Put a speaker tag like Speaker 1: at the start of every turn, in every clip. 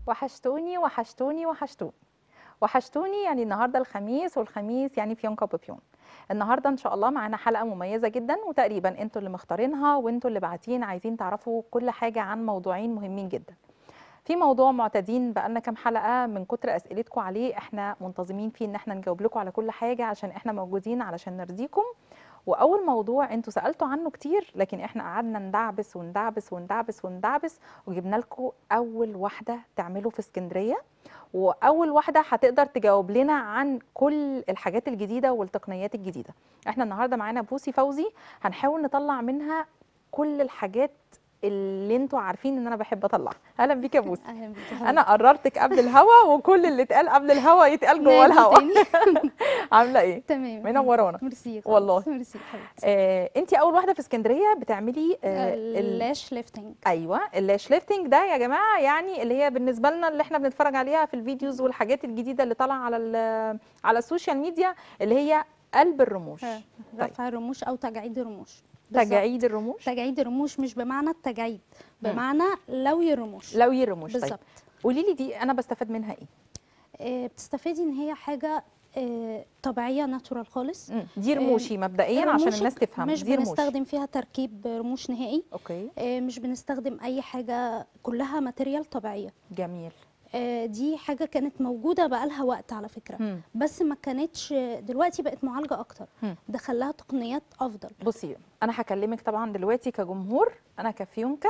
Speaker 1: وحشتوني وحشتوني وحشتوني وحشتوني يعني النهارده الخميس والخميس يعني فيونكا ببيون النهارده ان شاء الله معانا حلقه مميزه جدا وتقريبا انتوا اللي مختارينها وانتوا اللي باعتين عايزين تعرفوا كل حاجه عن موضوعين مهمين جدا في موضوع معتادين بقالنا كام حلقه من كتر اسئلتكم عليه احنا منتظمين فيه ان احنا نجاوب لكم على كل حاجه عشان احنا موجودين علشان نرضيكم واول موضوع انتوا سالتوا عنه كتير لكن احنا قعدنا ندعبس وندعبس وندعبس وندعبس وجبنا لكم اول واحده تعمله في اسكندريه واول واحده هتقدر تجاوب لنا عن كل الحاجات الجديده والتقنيات الجديده احنا النهارده معانا بوسي فوزي هنحاول نطلع منها كل الحاجات اللي انتوا عارفين ان انا بحب اطلعها اهلا بيك يا بوسي
Speaker 2: اهلا بيكي
Speaker 1: انا قررتك قبل الهوا وكل اللي اتقال قبل الهوا يتقال جوه
Speaker 2: نادي
Speaker 1: الهوا
Speaker 2: تاني.
Speaker 1: عامله ايه
Speaker 2: تمام
Speaker 1: منورانا
Speaker 2: ميرسي خالص.
Speaker 1: والله.
Speaker 2: ميرسي حبيبتي
Speaker 1: آه، انت اول واحده في اسكندريه بتعملي آه، ال-
Speaker 2: اللاش ليفتنج
Speaker 1: ايوه اللاش ليفتنج ده يا جماعه يعني اللي هي بالنسبه لنا اللي احنا بنتفرج عليها في الفيديوز والحاجات الجديده اللي طالعه على ال- على السوشيال ميديا اللي هي قلب الرموش طيب.
Speaker 2: رفع الرموش او تجاعيد الرموش بالظبط.
Speaker 1: تجاعيد الرموش
Speaker 2: تجاعيد الرموش مش بمعنى التجاعيد بمعنى لوي الرموش
Speaker 1: لوي الرموش طيب
Speaker 2: بالظبط
Speaker 1: قولي لي دي انا بستفاد منها ايه
Speaker 2: آه، بتستفادي ان هي حاجه آه، طبيعيه ناتورال خالص
Speaker 1: مم. دي رموشي مبدئيا عشان
Speaker 2: رموشك
Speaker 1: الناس تفهم
Speaker 2: مش
Speaker 1: دي رموش
Speaker 2: بنستخدم فيها تركيب رموش نهائي
Speaker 1: اوكي
Speaker 2: آه، مش بنستخدم اي حاجه كلها ماتيريال طبيعيه
Speaker 1: جميل
Speaker 2: آه، دي حاجه كانت موجوده بقالها وقت على فكره
Speaker 1: مم.
Speaker 2: بس ما كانتش دلوقتي بقت معالجه اكتر
Speaker 1: مم.
Speaker 2: دخلها تقنيات افضل
Speaker 1: بصي انا هكلمك طبعا دلوقتي كجمهور انا كفيونكا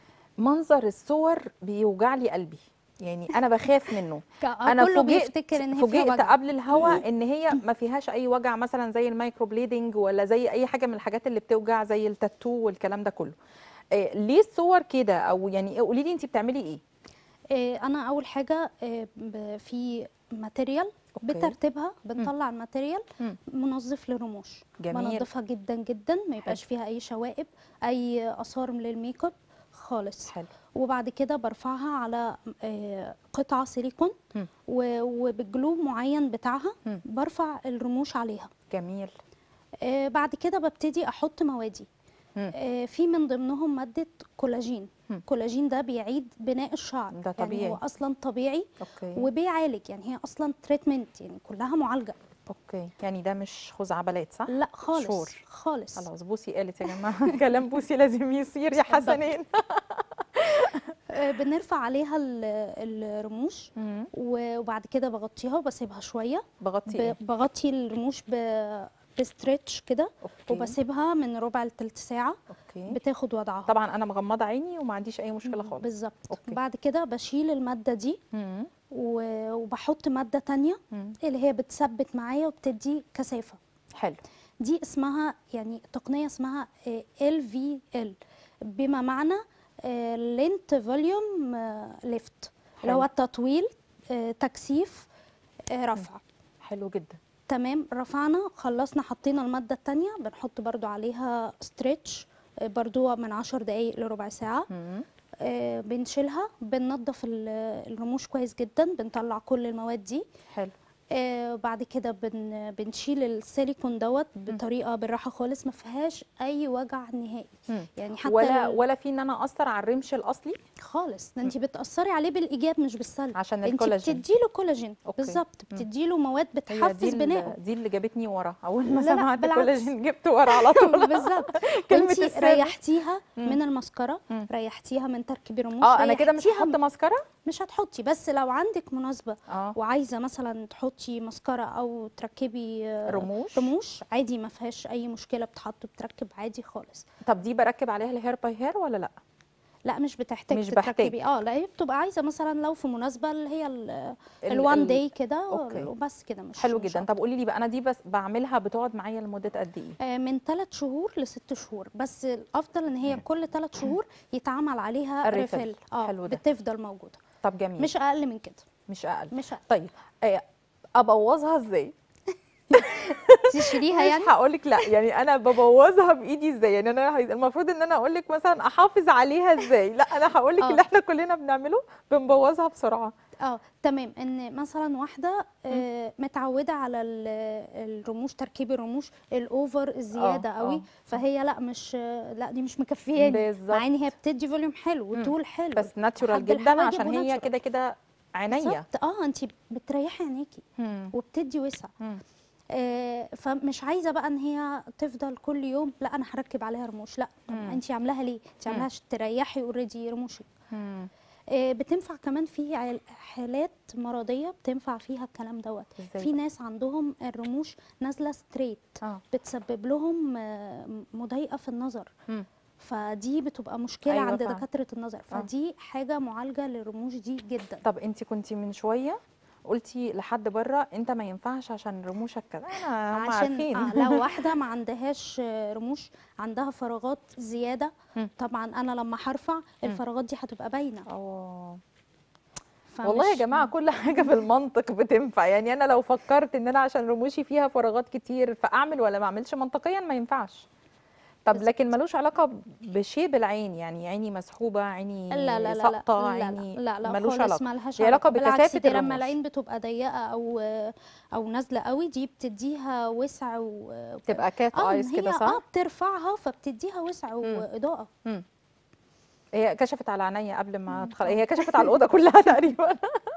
Speaker 1: منظر الصور بيوجع لي قلبي يعني انا بخاف منه انا
Speaker 2: كله
Speaker 1: فوجئت
Speaker 2: بيفتكر ان هي فيها
Speaker 1: فوجئت
Speaker 2: وجع
Speaker 1: قبل الهوا ان هي ما فيهاش اي وجع مثلا زي المايكرو بليدنج ولا زي اي حاجه من الحاجات اللي بتوجع زي التاتو والكلام ده كله إيه ليه الصور كده او يعني قولي لي انت بتعملي ايه
Speaker 2: آه، انا اول حاجه آه، ب- في ماتيريال
Speaker 1: أوكي.
Speaker 2: بترتيبها بنطلع الماتيريال
Speaker 1: مم.
Speaker 2: منظف للرموش
Speaker 1: جميل.
Speaker 2: بنضفها جدا جدا ما يبقاش فيها اي شوائب اي اثار للميك اب خالص
Speaker 1: حلو
Speaker 2: وبعد كده برفعها على آه، قطعه سيليكون
Speaker 1: مم.
Speaker 2: و- وبجلو معين بتاعها
Speaker 1: مم.
Speaker 2: برفع الرموش عليها
Speaker 1: جميل
Speaker 2: آه، بعد كده ببتدي احط موادي
Speaker 1: مم.
Speaker 2: آه، في من ضمنهم ماده كولاجين
Speaker 1: مم.
Speaker 2: كولاجين ده بيعيد بناء الشعر
Speaker 1: ده
Speaker 2: يعني
Speaker 1: طبيعي.
Speaker 2: هو اصلا طبيعي
Speaker 1: اوكي
Speaker 2: وبيعالج يعني هي اصلا تريتمنت يعني كلها معالجه
Speaker 1: اوكي يعني ده مش خزعبلات صح
Speaker 2: لا خالص
Speaker 1: شور.
Speaker 2: خالص
Speaker 1: خلاص بوسي قالت يا جماعه كلام بوسي لازم يصير يا حسنين
Speaker 2: آه، بنرفع عليها ال- الرموش
Speaker 1: مم.
Speaker 2: و- وبعد كده بغطيها وبسيبها شويه
Speaker 1: بغطي
Speaker 2: ب-
Speaker 1: ايه
Speaker 2: بغطي الرموش ب- بستريتش كده
Speaker 1: اوكي
Speaker 2: وبسيبها من ربع لتلت ساعه
Speaker 1: اوكي
Speaker 2: بتاخد وضعها
Speaker 1: طبعا انا مغمضه عيني وما عنديش اي مشكله خالص
Speaker 2: بالظبط
Speaker 1: أوكي.
Speaker 2: بعد كده بشيل الماده دي
Speaker 1: مم.
Speaker 2: و- وبحط ماده تانية
Speaker 1: مم.
Speaker 2: اللي هي بتثبت معايا وبتدي كثافه
Speaker 1: حلو
Speaker 2: دي اسمها يعني تقنيه اسمها ال في ال بما معنى لينت فوليوم ليفت اللي هو
Speaker 1: حلو.
Speaker 2: التطويل آه، تكثيف آه، رفع
Speaker 1: حلو جدا
Speaker 2: تمام رفعنا خلصنا حطينا الماده التانية بنحط برضو عليها ستريتش برضو من عشر دقايق لربع ساعه
Speaker 1: مم.
Speaker 2: آه، بنشيلها بننضف ال- الرموش كويس جدا بنطلع كل المواد دي
Speaker 1: حلو
Speaker 2: آه، بعد كده بن بنشيل السيليكون دوت بطريقه بالراحه خالص ما فيهاش اي وجع نهائي
Speaker 1: مم.
Speaker 2: يعني حتى
Speaker 1: ولا
Speaker 2: ال-
Speaker 1: ولا في ان انا اثر على الرمش الاصلي
Speaker 2: خالص ده انت بتاثري عليه بالايجاب مش بالسلب
Speaker 1: عشان
Speaker 2: انت
Speaker 1: الكولاجين.
Speaker 2: بتديله كولاجين
Speaker 1: أوكي.
Speaker 2: بالظبط
Speaker 1: مم.
Speaker 2: بتديله مواد
Speaker 1: هي
Speaker 2: بتحفز
Speaker 1: دي
Speaker 2: بنائه
Speaker 1: اللي دي اللي جابتني ورا اول ما
Speaker 2: لا، لا،
Speaker 1: سمعت
Speaker 2: بالعكس.
Speaker 1: كولاجين جبت ورا على طول
Speaker 2: بالظبط
Speaker 1: كلمة
Speaker 2: وانتي
Speaker 1: السر.
Speaker 2: ريحتيها
Speaker 1: مم.
Speaker 2: من المسكره
Speaker 1: مم.
Speaker 2: ريحتيها من تركيب الرموش
Speaker 1: اه انا كده مش
Speaker 2: ريحتيها
Speaker 1: هحط ماسكارا
Speaker 2: مش هتحطي بس لو عندك مناسبه
Speaker 1: اه
Speaker 2: وعايزه مثلا تحطي مسكره او تركبي آه،
Speaker 1: رموش
Speaker 2: رموش عادي ما فيهاش اي مشكله بتحط بتركب عادي خالص
Speaker 1: طب دي بركب عليها الهير باي هير ولا لا
Speaker 2: لا مش بتحتاج
Speaker 1: مش بحتاج.
Speaker 2: تركبي اه لا هي بتبقى عايزه مثلا لو في مناسبه اللي هي
Speaker 1: ال-
Speaker 2: الوان
Speaker 1: ال-
Speaker 2: داي كده
Speaker 1: أوكي.
Speaker 2: وبس كده مش
Speaker 1: حلو
Speaker 2: مش
Speaker 1: جدا
Speaker 2: أكتر.
Speaker 1: طب قولي لي بقى انا دي بس بعملها بتقعد معايا لمده قد ايه
Speaker 2: آه، من ثلاث شهور لست شهور بس الافضل ان هي كل ثلاث شهور يتعمل عليها
Speaker 1: الريفيل.
Speaker 2: ريفيل اه
Speaker 1: حلو ده.
Speaker 2: بتفضل موجوده
Speaker 1: طب جميل
Speaker 2: مش اقل من كده
Speaker 1: مش اقل
Speaker 2: مش اقل
Speaker 1: طيب آه، ابوظها ازاي
Speaker 2: تشيليها يعني
Speaker 1: مش هقول لك لا يعني انا ببوظها بايدي ازاي يعني انا عايز- المفروض ان انا اقول لك مثلا احافظ عليها ازاي لا انا هقول لك
Speaker 2: آه.
Speaker 1: اللي احنا كلنا بنعمله بنبوظها بسرعه
Speaker 2: اه تمام ان مثلا واحده آه متعوده على ال- الرموش تركيب الرموش الاوفر الزياده
Speaker 1: آه،
Speaker 2: قوي
Speaker 1: آه.
Speaker 2: فهي لا مش لا دي مش مكفياني
Speaker 1: بالظبط.
Speaker 2: مع ان هي بتدي فوليوم حلو
Speaker 1: مم.
Speaker 2: وطول حلو
Speaker 1: بس ناتشورال
Speaker 2: لحد
Speaker 1: جدا
Speaker 2: الحواجب
Speaker 1: عشان هي
Speaker 2: وناتشورال.
Speaker 1: كده كده عينيا
Speaker 2: بالظبط اه انت بتريحي عينيكي
Speaker 1: مم.
Speaker 2: وبتدي وسع
Speaker 1: مم.
Speaker 2: آه فمش عايزه بقى ان هي تفضل كل يوم لا انا هركب عليها رموش لا طب
Speaker 1: مم.
Speaker 2: انت عاملاها ليه انت
Speaker 1: مم.
Speaker 2: عاملاها عشان تريحي اوريدي رموشك
Speaker 1: مم.
Speaker 2: آه، بتنفع كمان في عل- حالات مرضيه بتنفع فيها الكلام دوت
Speaker 1: ازاي
Speaker 2: في
Speaker 1: بقى؟
Speaker 2: ناس عندهم الرموش نازله ستريت
Speaker 1: اه
Speaker 2: بتسبب لهم آه، مضايقه في النظر
Speaker 1: مم.
Speaker 2: فدي بتبقى مشكله
Speaker 1: أيوة
Speaker 2: عند
Speaker 1: فعلا.
Speaker 2: دكاتره النظر فدي حاجه معالجه للرموش دي جدا
Speaker 1: طب انت كنتي من شويه قلتي لحد بره انت ما ينفعش عشان رموشك كذا انا هم
Speaker 2: عشان
Speaker 1: عارفين
Speaker 2: آه لو واحده ما عندهاش آه، رموش عندها فراغات زياده
Speaker 1: مم.
Speaker 2: طبعا انا لما هرفع الفراغات دي هتبقى باينه
Speaker 1: اه
Speaker 2: فمش-
Speaker 1: والله يا جماعه كل حاجه في المنطق بتنفع يعني انا لو فكرت ان انا عشان رموشي فيها فراغات كتير فاعمل ولا ما اعملش منطقيا ما ينفعش طب
Speaker 2: بالظبط.
Speaker 1: لكن ملوش علاقه بشيب العين يعني عيني مسحوبه عيني
Speaker 2: لا لا لا
Speaker 1: ساقطه
Speaker 2: لا لا
Speaker 1: عيني
Speaker 2: لا لا
Speaker 1: ملوش
Speaker 2: خالص
Speaker 1: علاقه
Speaker 2: مالهاش
Speaker 1: ليه علاقة
Speaker 2: بالعكس
Speaker 1: بكثافة
Speaker 2: دي لما
Speaker 1: الرموش.
Speaker 2: العين بتبقى ضيقه او او نازله قوي دي بتديها وسع و
Speaker 1: تبقى كات
Speaker 2: اه
Speaker 1: ايز
Speaker 2: هي
Speaker 1: كده
Speaker 2: اه
Speaker 1: صح
Speaker 2: بترفعها فبتديها وسع واضاءه
Speaker 1: مم. هي كشفت على عينيا قبل ما ادخل هي كشفت على الاوضه كلها تقريبا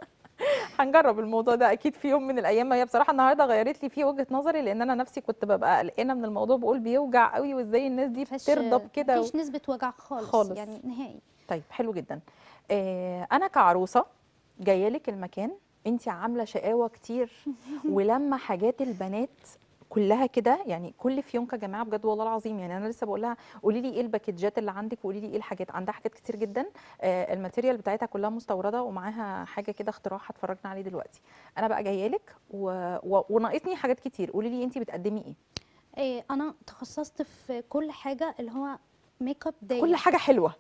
Speaker 1: هنجرب الموضوع ده اكيد في يوم من الايام هي بصراحه النهارده غيرت لي فيه وجهه نظري لان انا نفسي كنت ببقى قلقانه من الموضوع بقول بيوجع قوي وازاي الناس دي
Speaker 2: مفيش-
Speaker 1: بترضى بكده و...
Speaker 2: مفيش نسبه وجع خالص,
Speaker 1: خالص.
Speaker 2: يعني نهائي
Speaker 1: طيب حلو جدا آه انا كعروسه جايه لك المكان انت عامله شقاوه كتير ولما حاجات البنات كلها كده يعني كل فيونكه يا جماعه بجد والله العظيم يعني انا لسه بقول لها قولي لي ايه الباكجات اللي عندك وقولي لي ايه الحاجات عندها حاجات كتير جدا آه الماتيريال بتاعتها كلها مستورده ومعاها حاجه كده اختراع هتفرجنا عليه دلوقتي انا بقى جايه لك و... و... وناقصني حاجات كتير قولي لي انت بتقدمي ايه
Speaker 2: إيه انا تخصصت في كل حاجه اللي هو ميك اب داي
Speaker 1: كل حاجه حلوه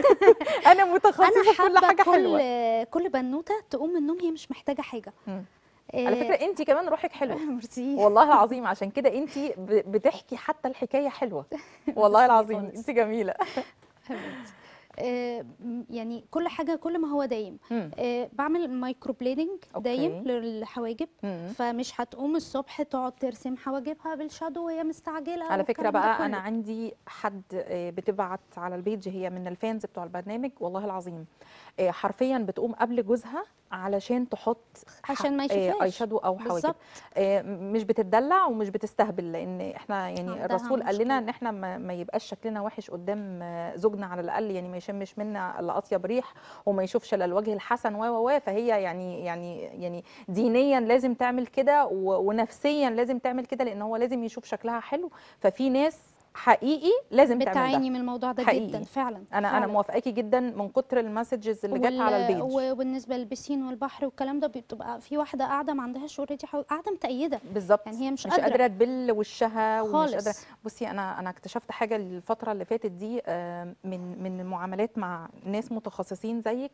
Speaker 1: انا متخصصه
Speaker 2: انا
Speaker 1: في كل
Speaker 2: حابه
Speaker 1: حاجه
Speaker 2: كل
Speaker 1: حلوه
Speaker 2: كل بنوته تقوم من النوم هي مش محتاجه حاجه
Speaker 1: مم.
Speaker 2: إيه
Speaker 1: على فكره انت كمان روحك حلوه
Speaker 2: ميرسي
Speaker 1: والله العظيم عشان كده انت بتحكي حتى الحكايه حلوه والله
Speaker 2: ميرسي
Speaker 1: العظيم
Speaker 2: خالص.
Speaker 1: انت جميله
Speaker 2: حبيبتي. آه، م- يعني كل حاجه كل ما هو دايم
Speaker 1: مم.
Speaker 2: آه، بعمل مايكرو بليدنج دايم
Speaker 1: أوكي.
Speaker 2: للحواجب
Speaker 1: مم.
Speaker 2: فمش هتقوم الصبح تقعد ترسم حواجبها بالشادو وهي مستعجله
Speaker 1: على فكره
Speaker 2: والكلام ده
Speaker 1: بقى انا
Speaker 2: كله.
Speaker 1: عندي حد آه، بتبعت على البيج هي من الفانز بتوع البرنامج والله العظيم آه، حرفيا بتقوم قبل جوزها علشان تحط ح-
Speaker 2: عشان ما
Speaker 1: آه،
Speaker 2: يشوفهاش.
Speaker 1: اي شادو او حواجب
Speaker 2: بالظبط
Speaker 1: آه، مش بتدلع ومش بتستهبل لان احنا يعني
Speaker 2: عندها
Speaker 1: الرسول قال لنا
Speaker 2: مشكلة.
Speaker 1: ان احنا ما, ما يبقاش شكلنا وحش قدام آه، زوجنا على الاقل يعني ما يشمش منا الا اطيب ريح وما يشوفش الا الوجه الحسن و و و فهي يعني يعني يعني دينيا لازم تعمل كده و- ونفسيا لازم تعمل كده لان هو لازم يشوف شكلها حلو ففي ناس حقيقي لازم تعمل ده
Speaker 2: بتعاني من الموضوع ده
Speaker 1: حقيقي.
Speaker 2: جدا فعلا
Speaker 1: انا انا
Speaker 2: فعلا.
Speaker 1: موافقاكي جدا من كتر المسجز اللي جت على
Speaker 2: وال-
Speaker 1: البيج
Speaker 2: وبالنسبه للبسين والبحر والكلام ده بتبقى في واحده قاعده ما عندهاش اوريدي قاعده متأيده
Speaker 1: بالظبط
Speaker 2: يعني هي مش
Speaker 1: مش
Speaker 2: قادرة.
Speaker 1: قادره تبل وشها ومش
Speaker 2: خالص.
Speaker 1: قادره بصي انا انا اكتشفت حاجه الفتره اللي فاتت دي آه، من من المعاملات مع ناس متخصصين زيك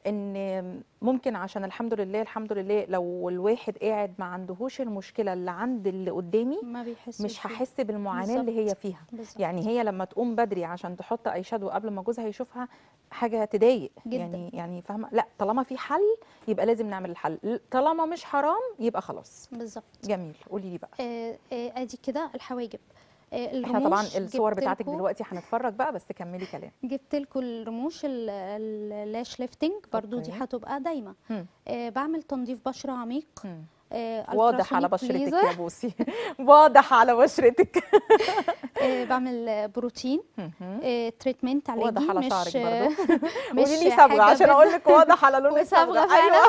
Speaker 1: ان ممكن عشان الحمد لله الحمد لله لو الواحد قاعد ما عندهوش المشكله اللي عند اللي قدامي
Speaker 2: ما بيحسش
Speaker 1: مش
Speaker 2: بيها.
Speaker 1: هحس بالمعاناه اللي هي
Speaker 2: بالظبط.
Speaker 1: فيها
Speaker 2: بالظبط.
Speaker 1: يعني هي لما تقوم بدري عشان تحط اي شادو قبل ما جوزها يشوفها حاجه تضايق
Speaker 2: جداً.
Speaker 1: يعني يعني فاهمه لا طالما في حل يبقى لازم نعمل الحل طالما مش حرام يبقى خلاص
Speaker 2: بالظبط
Speaker 1: جميل قولي لي بقى
Speaker 2: آه، آه، ادي كده الحواجب آه،
Speaker 1: احنا طبعا
Speaker 2: الرموش
Speaker 1: الصور
Speaker 2: جبت
Speaker 1: بتاعتك
Speaker 2: لكم-
Speaker 1: دلوقتي هنتفرج بقى بس كملي كلام
Speaker 2: جبت لكم الرموش ال- ال- اللاش ليفتنج برضو دي
Speaker 1: أوكي.
Speaker 2: هتبقى دايمه
Speaker 1: مم.
Speaker 2: آه، بعمل تنظيف بشره عميق
Speaker 1: مم.
Speaker 2: آه،
Speaker 1: واضح على
Speaker 2: ultrasonic
Speaker 1: بشرتك
Speaker 2: laser.
Speaker 1: يا بوسي واضح على بشرتك
Speaker 2: آه، بعمل آه، بروتين
Speaker 1: مهم.
Speaker 2: آه، تريتمنت علاجي
Speaker 1: واضح على
Speaker 2: مش
Speaker 1: شعرك برضو.
Speaker 2: مش
Speaker 1: قولي لي
Speaker 2: حاجة
Speaker 1: صبغه عشان
Speaker 2: بد-
Speaker 1: اقول لك واضح على لون
Speaker 2: وصبغة
Speaker 1: الصبغه
Speaker 2: فعلا.
Speaker 1: ايوه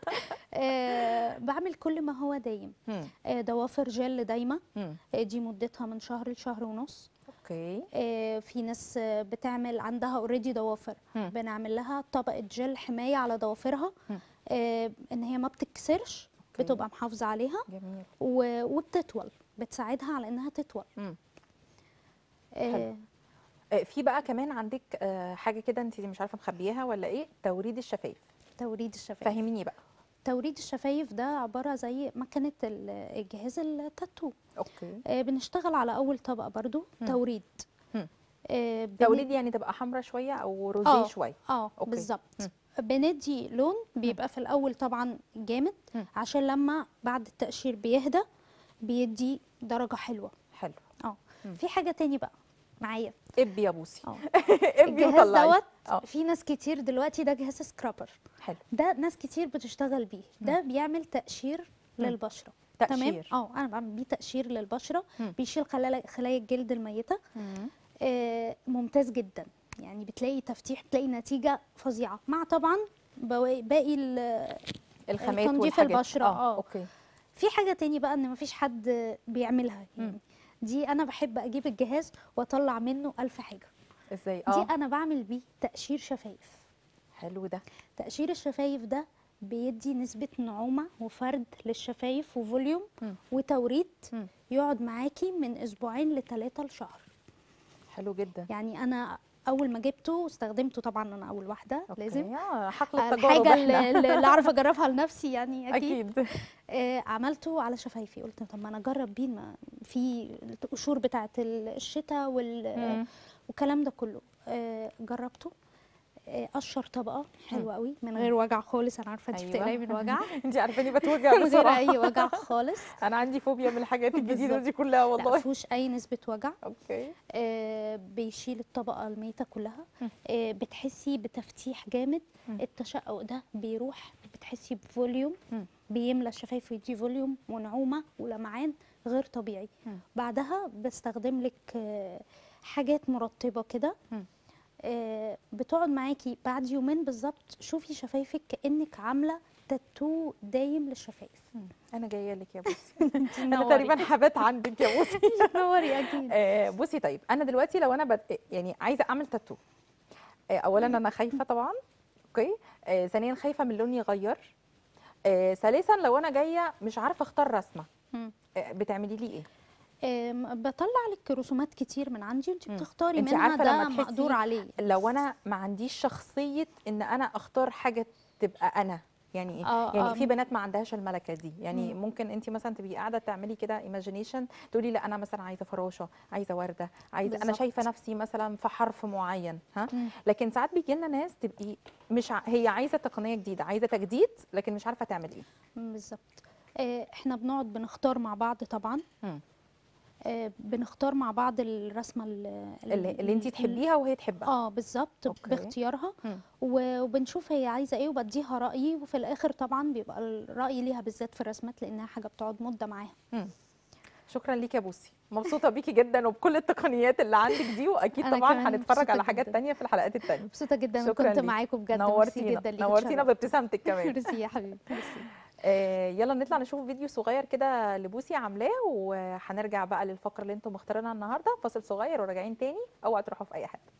Speaker 2: آه، بعمل كل ما هو دايم
Speaker 1: مم.
Speaker 2: آه، ضوافر جل دايمه
Speaker 1: مم.
Speaker 2: آه، دي مدتها من شهر لشهر ونص
Speaker 1: اوكي
Speaker 2: آه، في ناس آه، بتعمل عندها اوريدي ضوافر
Speaker 1: مم.
Speaker 2: بنعمل لها طبقه جل حمايه على ضوافرها
Speaker 1: مم.
Speaker 2: آه، ان هي ما بتتكسرش
Speaker 1: أوكي.
Speaker 2: بتبقى محافظه عليها
Speaker 1: جميل
Speaker 2: و- وبتطول بتساعدها على انها تطول
Speaker 1: مم.
Speaker 2: آه،
Speaker 1: آه، في بقى كمان عندك آه، حاجه كده انت مش عارفه مخبياها ولا ايه توريد الشفايف
Speaker 2: توريد الشفايف
Speaker 1: فهميني بقى
Speaker 2: توريد الشفايف ده عباره زي مكنه ال- الجهاز التاتو
Speaker 1: اوكي
Speaker 2: آه، بنشتغل على اول طبقه برضو
Speaker 1: مم.
Speaker 2: توريد
Speaker 1: مم.
Speaker 2: آه، بن-
Speaker 1: توريد يعني تبقى حمراء شويه او روزيه
Speaker 2: آه.
Speaker 1: شويه
Speaker 2: اه
Speaker 1: أوكي.
Speaker 2: بالظبط
Speaker 1: مم.
Speaker 2: بندي لون بيبقى في الاول طبعا جامد
Speaker 1: مم.
Speaker 2: عشان لما بعد التقشير بيهدى بيدي درجه حلوه
Speaker 1: حلو
Speaker 2: اه
Speaker 1: مم.
Speaker 2: في حاجه تاني بقى معايا
Speaker 1: ابي يا بوسي
Speaker 2: اه
Speaker 1: ابي
Speaker 2: الجهاز
Speaker 1: وطلعي
Speaker 2: دوت
Speaker 1: اه
Speaker 2: في ناس كتير دلوقتي ده جهاز سكرابر
Speaker 1: حلو
Speaker 2: ده ناس كتير بتشتغل بيه ده بيعمل تقشير
Speaker 1: مم.
Speaker 2: للبشره
Speaker 1: تقشير.
Speaker 2: تمام اه انا بعمل بيه تقشير للبشره
Speaker 1: مم.
Speaker 2: بيشيل خلايا خلايا الجلد الميته
Speaker 1: مم.
Speaker 2: آه ممتاز جدا يعني بتلاقي تفتيح بتلاقي نتيجه فظيعه مع طبعا بوا- باقي ال-
Speaker 1: الخامات
Speaker 2: تنظيف
Speaker 1: والحاجات
Speaker 2: البشرة،
Speaker 1: اه
Speaker 2: اه.
Speaker 1: اوكي
Speaker 2: في حاجه تاني بقى ان مفيش حد بيعملها
Speaker 1: مم.
Speaker 2: يعني دي انا بحب اجيب الجهاز واطلع منه الف حاجه
Speaker 1: ازاي
Speaker 2: دي
Speaker 1: اه
Speaker 2: انا بعمل بيه تقشير شفايف
Speaker 1: حلو ده
Speaker 2: تقشير الشفايف ده بيدي نسبة نعومة وفرد للشفايف وفوليوم
Speaker 1: مم.
Speaker 2: وتوريد
Speaker 1: مم.
Speaker 2: يقعد معاكي من أسبوعين لثلاثة لشهر
Speaker 1: حلو جدا
Speaker 2: يعني أنا أول ما جبته استخدمته طبعا أنا أول واحدة
Speaker 1: أوكي.
Speaker 2: لازم
Speaker 1: آه، حقل التجارب
Speaker 2: الحاجة اللي,
Speaker 1: احنا
Speaker 2: اللي أعرف أجربها لنفسي يعني أكيد,
Speaker 1: اكيد
Speaker 2: آه عملته على شفايفي قلت طب ما أنا أجرب بيه ما في القشور بتاعة الشتاء وال
Speaker 1: مم.
Speaker 2: والكلام ده كله آه جربته آه، قشر طبقه حلوه قوي من غير وجع خالص انا عارفه انت
Speaker 1: أيوة.
Speaker 2: بتقلقي من وجع
Speaker 1: انت عارفاني بتوجع
Speaker 2: من غير
Speaker 1: بسرعه
Speaker 2: اي وجع خالص
Speaker 1: انا عندي فوبيا من الحاجات الجديده
Speaker 2: بالظبط.
Speaker 1: دي كلها
Speaker 2: لا
Speaker 1: والله
Speaker 2: فيهوش اي نسبه وجع
Speaker 1: اوكي
Speaker 2: آه بيشيل الطبقه الميته كلها
Speaker 1: مم.
Speaker 2: آه بتحسي بتفتيح جامد
Speaker 1: مم.
Speaker 2: التشقق ده بيروح بتحسي بفوليوم
Speaker 1: مم.
Speaker 2: بيملى الشفايف ويدي فوليوم ونعومه ولمعان غير طبيعي
Speaker 1: مم.
Speaker 2: بعدها بستخدم لك آه، حاجات مرطبه كده
Speaker 1: مم.
Speaker 2: آه، بتقعد معاكي بعد يومين بالظبط شوفي شفايفك كانك عامله تاتو دايم للشفايف
Speaker 1: مم. انا جايه لك يا بوسي
Speaker 2: انتي
Speaker 1: انا
Speaker 2: منوري.
Speaker 1: تقريبا حبات عندك يا بوسي
Speaker 2: نوري اكيد
Speaker 1: آه، بصي طيب انا دلوقتي لو انا بد... يعني عايزه اعمل تاتو آه، اولا انا خايفه طبعا اوكي آه، ثانيا خايفه من لوني يغير آه، ثالثا لو انا جايه مش عارفه اختار رسمه
Speaker 2: مم.
Speaker 1: آه، بتعملي لي ايه
Speaker 2: آم، بطلع لك رسومات كتير من عندي وانت
Speaker 1: مم.
Speaker 2: بتختاري
Speaker 1: انتي
Speaker 2: منها
Speaker 1: عارفة
Speaker 2: ده
Speaker 1: لما تحسي
Speaker 2: مقدور عليه
Speaker 1: لو انا ما عنديش شخصيه ان انا اختار حاجه تبقى انا يعني ايه
Speaker 2: آه،
Speaker 1: يعني
Speaker 2: آه.
Speaker 1: في بنات ما عندهاش الملكه دي يعني
Speaker 2: مم.
Speaker 1: ممكن انت مثلا تبقي قاعده تعملي كده ايماجينيشن تقولي لا انا مثلا عايزه فراشه عايزه ورده عايزه انا
Speaker 2: بالظبط.
Speaker 1: شايفه نفسي مثلا في حرف معين ها
Speaker 2: مم.
Speaker 1: لكن ساعات بيجي لنا ناس تبقي مش ع... هي عايزه تقنيه جديده عايزه تجديد لكن مش عارفه تعمل ايه
Speaker 2: مم، بالظبط آه، احنا بنقعد بنختار مع بعض طبعا
Speaker 1: مم.
Speaker 2: آه، بنختار مع بعض الرسمه ال-
Speaker 1: اللي, اللي انت
Speaker 2: ال-
Speaker 1: تحبيها وهي تحبها
Speaker 2: اه بالظبط
Speaker 1: أوكي.
Speaker 2: باختيارها
Speaker 1: مم.
Speaker 2: و- وبنشوف هي عايزه ايه وبديها رايي وفي الاخر طبعا بيبقى الراي ليها بالذات في الرسمات لانها حاجه بتقعد مده معاها
Speaker 1: شكرا ليك يا بوسي مبسوطه بيكي جدا وبكل التقنيات اللي عندك دي واكيد
Speaker 2: أنا
Speaker 1: طبعا
Speaker 2: كمان
Speaker 1: هنتفرج
Speaker 2: مبسوطة
Speaker 1: على حاجات
Speaker 2: جداً.
Speaker 1: تانية في الحلقات التانية
Speaker 2: مبسوطه جدا
Speaker 1: شكراً
Speaker 2: وكنت
Speaker 1: ليك.
Speaker 2: معاكم بجد ميرسي
Speaker 1: نورتينا
Speaker 2: جدا ليكي
Speaker 1: نورتينا
Speaker 2: اتشرفت.
Speaker 1: بابتسامتك كمان
Speaker 2: ميرسي يا حبيبي ميرسي
Speaker 1: آه يلا نطلع نشوف فيديو صغير كده لبوسي عاملاه وهنرجع بقى للفقره اللي انتم مختارينها النهارده فاصل صغير وراجعين تاني اوعى تروحوا في اي حته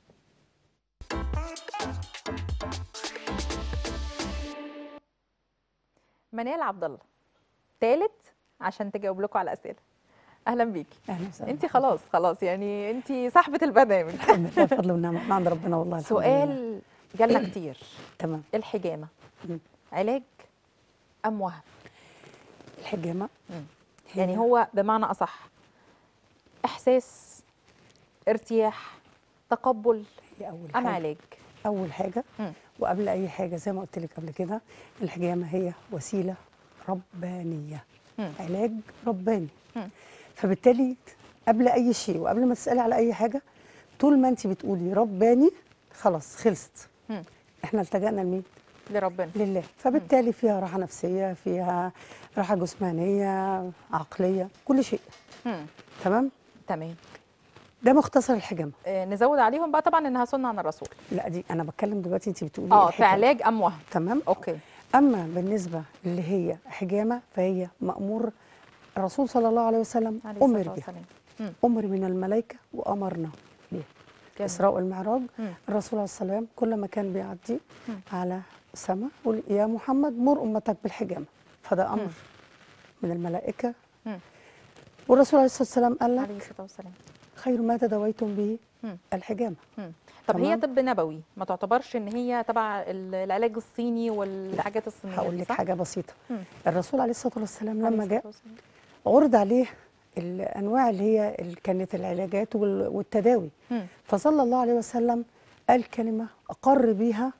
Speaker 1: منال عبد الله تالت عشان تجاوب لكم على اسئله اهلا بيكي
Speaker 3: اهلا وسهلا
Speaker 1: انت خلاص خلاص يعني انت صاحبه البرنامج
Speaker 3: الحمد لله بفضل ونعمه من عند ربنا والله الحمد لله.
Speaker 1: سؤال جالنا كتير
Speaker 3: تمام
Speaker 1: الحجامه
Speaker 3: مم.
Speaker 1: علاج ام وهم
Speaker 3: الحجامه
Speaker 1: مم.
Speaker 3: هي
Speaker 1: يعني هو بمعنى اصح احساس ارتياح تقبل
Speaker 3: هي اول
Speaker 1: ام
Speaker 3: حاجه
Speaker 1: علاج
Speaker 3: اول حاجه
Speaker 1: مم.
Speaker 3: وقبل اي حاجه زي ما قلت لك قبل كده الحجامه هي وسيله ربانيه
Speaker 1: مم.
Speaker 3: علاج رباني
Speaker 1: مم.
Speaker 3: فبالتالي قبل اي شيء وقبل ما تسالي على اي حاجه طول ما انت بتقولي رباني خلاص خلصت
Speaker 1: مم.
Speaker 3: احنا التجأنا لمين
Speaker 1: لربنا
Speaker 3: لله فبالتالي فيها راحه نفسيه فيها راحه جسمانيه عقليه كل شيء
Speaker 1: مم.
Speaker 3: تمام
Speaker 1: تمام
Speaker 3: ده مختصر الحجامه
Speaker 1: آه نزود عليهم بقى طبعا انها سنه عن الرسول
Speaker 3: لا دي انا بتكلم دلوقتي انت بتقولي
Speaker 1: اه في
Speaker 3: الحجامة.
Speaker 1: علاج ام وهم
Speaker 3: تمام
Speaker 1: اوكي
Speaker 3: اما بالنسبه اللي هي حجامه فهي مامور الرسول صلى الله عليه وسلم
Speaker 1: عليه
Speaker 3: امر
Speaker 1: الصلاه
Speaker 3: بها
Speaker 1: والسلام مم.
Speaker 3: امر من الملائكه وامرنا بها
Speaker 1: جميل.
Speaker 3: الاسراء والمعراج
Speaker 1: مم.
Speaker 3: الرسول عليه السلام كل ما كان بيعدي
Speaker 1: مم.
Speaker 3: على السماء يقول يا محمد مر امتك بالحجامه فده امر
Speaker 1: مم.
Speaker 3: من الملائكه
Speaker 1: مم.
Speaker 3: والرسول عليه الصلاه والسلام قال
Speaker 1: عليه
Speaker 3: لك
Speaker 1: الصلاه والسلام
Speaker 3: خير ما تداويتم به
Speaker 1: مم.
Speaker 3: الحجامه
Speaker 1: مم. طب هي
Speaker 3: تمام.
Speaker 1: طب نبوي ما تعتبرش ان هي تبع ال- العلاج الصيني والحاجات الصينيه
Speaker 3: هقول
Speaker 1: دي،
Speaker 3: لك
Speaker 1: صح؟
Speaker 3: حاجه بسيطه
Speaker 1: مم.
Speaker 3: الرسول عليه الصلاه والسلام
Speaker 1: عليه
Speaker 3: لما
Speaker 1: الصلاة
Speaker 3: جاء
Speaker 1: والسلام.
Speaker 3: عرض عليه الانواع اللي هي اللي كانت العلاجات وال- والتداوي
Speaker 1: مم.
Speaker 3: فصلى الله عليه وسلم قال كلمه اقر بيها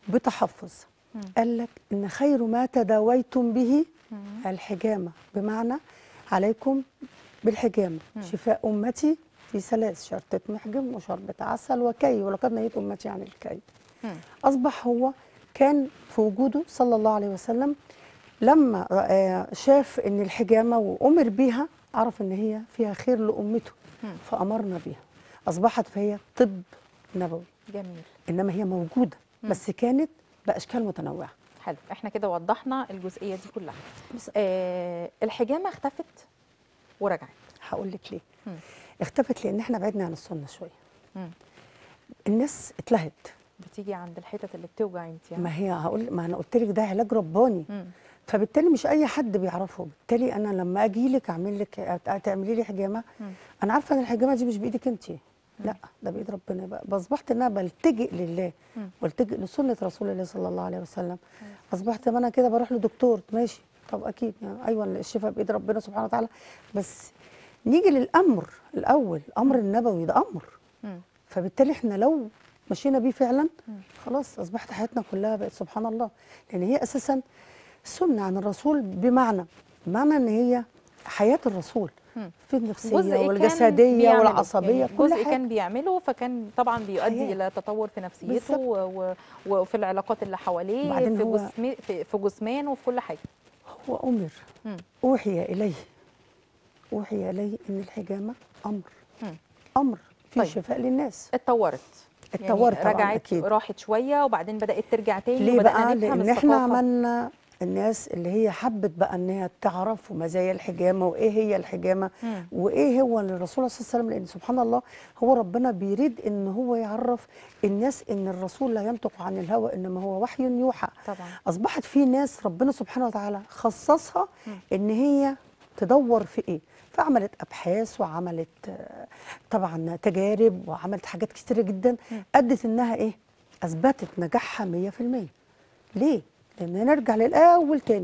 Speaker 3: بتحفظ
Speaker 1: مم.
Speaker 3: قال لك ان خير ما تداويتم به
Speaker 1: مم.
Speaker 3: الحجامه بمعنى عليكم بالحجامه
Speaker 1: مم.
Speaker 3: شفاء امتي في ثلاث شرطة محجم وشربة عسل وكي ولقد نهيت امتي عن الكي
Speaker 1: مم.
Speaker 3: اصبح هو كان في وجوده صلى الله عليه وسلم لما آه، شاف ان الحجامه وامر بيها عرف ان هي فيها خير لامته
Speaker 1: مم.
Speaker 3: فامرنا بيها اصبحت فهي طب نبوي
Speaker 1: جميل
Speaker 3: انما هي موجوده
Speaker 1: مم.
Speaker 3: بس كانت باشكال متنوعه
Speaker 1: حلو احنا كده وضحنا الجزئيه دي كلها آه الحجامه اختفت ورجعت
Speaker 3: هقول لك ليه
Speaker 1: مم.
Speaker 3: اختفت لان احنا بعدنا عن السنه شويه
Speaker 1: مم.
Speaker 3: الناس اتلهت
Speaker 1: بتيجي عند الحتت اللي بتوجع انت يعني
Speaker 3: ما هي هقول ما انا قلت لك ده علاج رباني
Speaker 1: مم.
Speaker 3: فبالتالي مش اي حد بيعرفه بالتالي انا لما اجي لك اعمل لك تعملي لي حجامه
Speaker 1: مم.
Speaker 3: انا عارفه ان الحجامه دي مش بايدك انت لا ده بايد ربنا بقى اصبحت ان انا بلتجئ لله
Speaker 1: مم.
Speaker 3: والتجئ لسنه رسول الله صلى الله عليه وسلم اصبحت ما انا كده بروح لدكتور ماشي طب اكيد يعني ايوه الشفاء بايد ربنا سبحانه وتعالى بس نيجي للامر الاول الامر النبوي ده امر
Speaker 1: مم.
Speaker 3: فبالتالي احنا لو مشينا بيه فعلا
Speaker 1: مم.
Speaker 3: خلاص اصبحت حياتنا كلها بقت سبحان الله لان هي اساسا سنه عن الرسول بمعنى بمعنى ان هي حياه الرسول
Speaker 1: مم.
Speaker 3: في
Speaker 1: جزء
Speaker 3: النفسيه
Speaker 1: كان
Speaker 3: والجسديه
Speaker 1: بيعمله،
Speaker 3: والعصبيه
Speaker 1: يعني
Speaker 3: كل
Speaker 1: جزء
Speaker 3: حاجه
Speaker 1: كان بيعمله فكان طبعا بيؤدي
Speaker 3: حياة.
Speaker 1: الى تطور في نفسيته
Speaker 3: بالظبط.
Speaker 1: و... و... وفي العلاقات اللي حواليه
Speaker 3: وبعدين
Speaker 1: في
Speaker 3: هو-
Speaker 1: جسمه في, في جسمانه وفي كل حاجه
Speaker 3: هو امر
Speaker 1: مم.
Speaker 3: اوحي اليه اوحي اليه ان الحجامه امر
Speaker 1: مم.
Speaker 3: امر في
Speaker 1: طيب.
Speaker 3: شفاء للناس
Speaker 1: اتطورت
Speaker 3: اتطورت
Speaker 1: يعني
Speaker 3: طبعاً
Speaker 1: رجعت
Speaker 3: أكيد.
Speaker 1: راحت شويه وبعدين بدات ترجع تاني
Speaker 3: ليه
Speaker 1: وبدانا
Speaker 3: بقى
Speaker 1: نفهم
Speaker 3: لان احنا
Speaker 1: الثقافة.
Speaker 3: عملنا الناس اللي هي حبت بقى ان هي تعرف مزايا الحجامه وايه هي الحجامه
Speaker 1: مم.
Speaker 3: وايه هو اللي الرسول صلى الله عليه وسلم لان سبحان الله هو ربنا بيريد ان هو يعرف الناس ان الرسول لا ينطق عن الهوى انما هو وحي يوحى
Speaker 1: طبعا
Speaker 3: اصبحت في ناس ربنا سبحانه وتعالى خصصها ان هي تدور في ايه فعملت ابحاث وعملت آه، طبعا تجارب وعملت حاجات كتيره جدا ادت انها ايه اثبتت نجاحها 100% ليه لان نرجع للاول تاني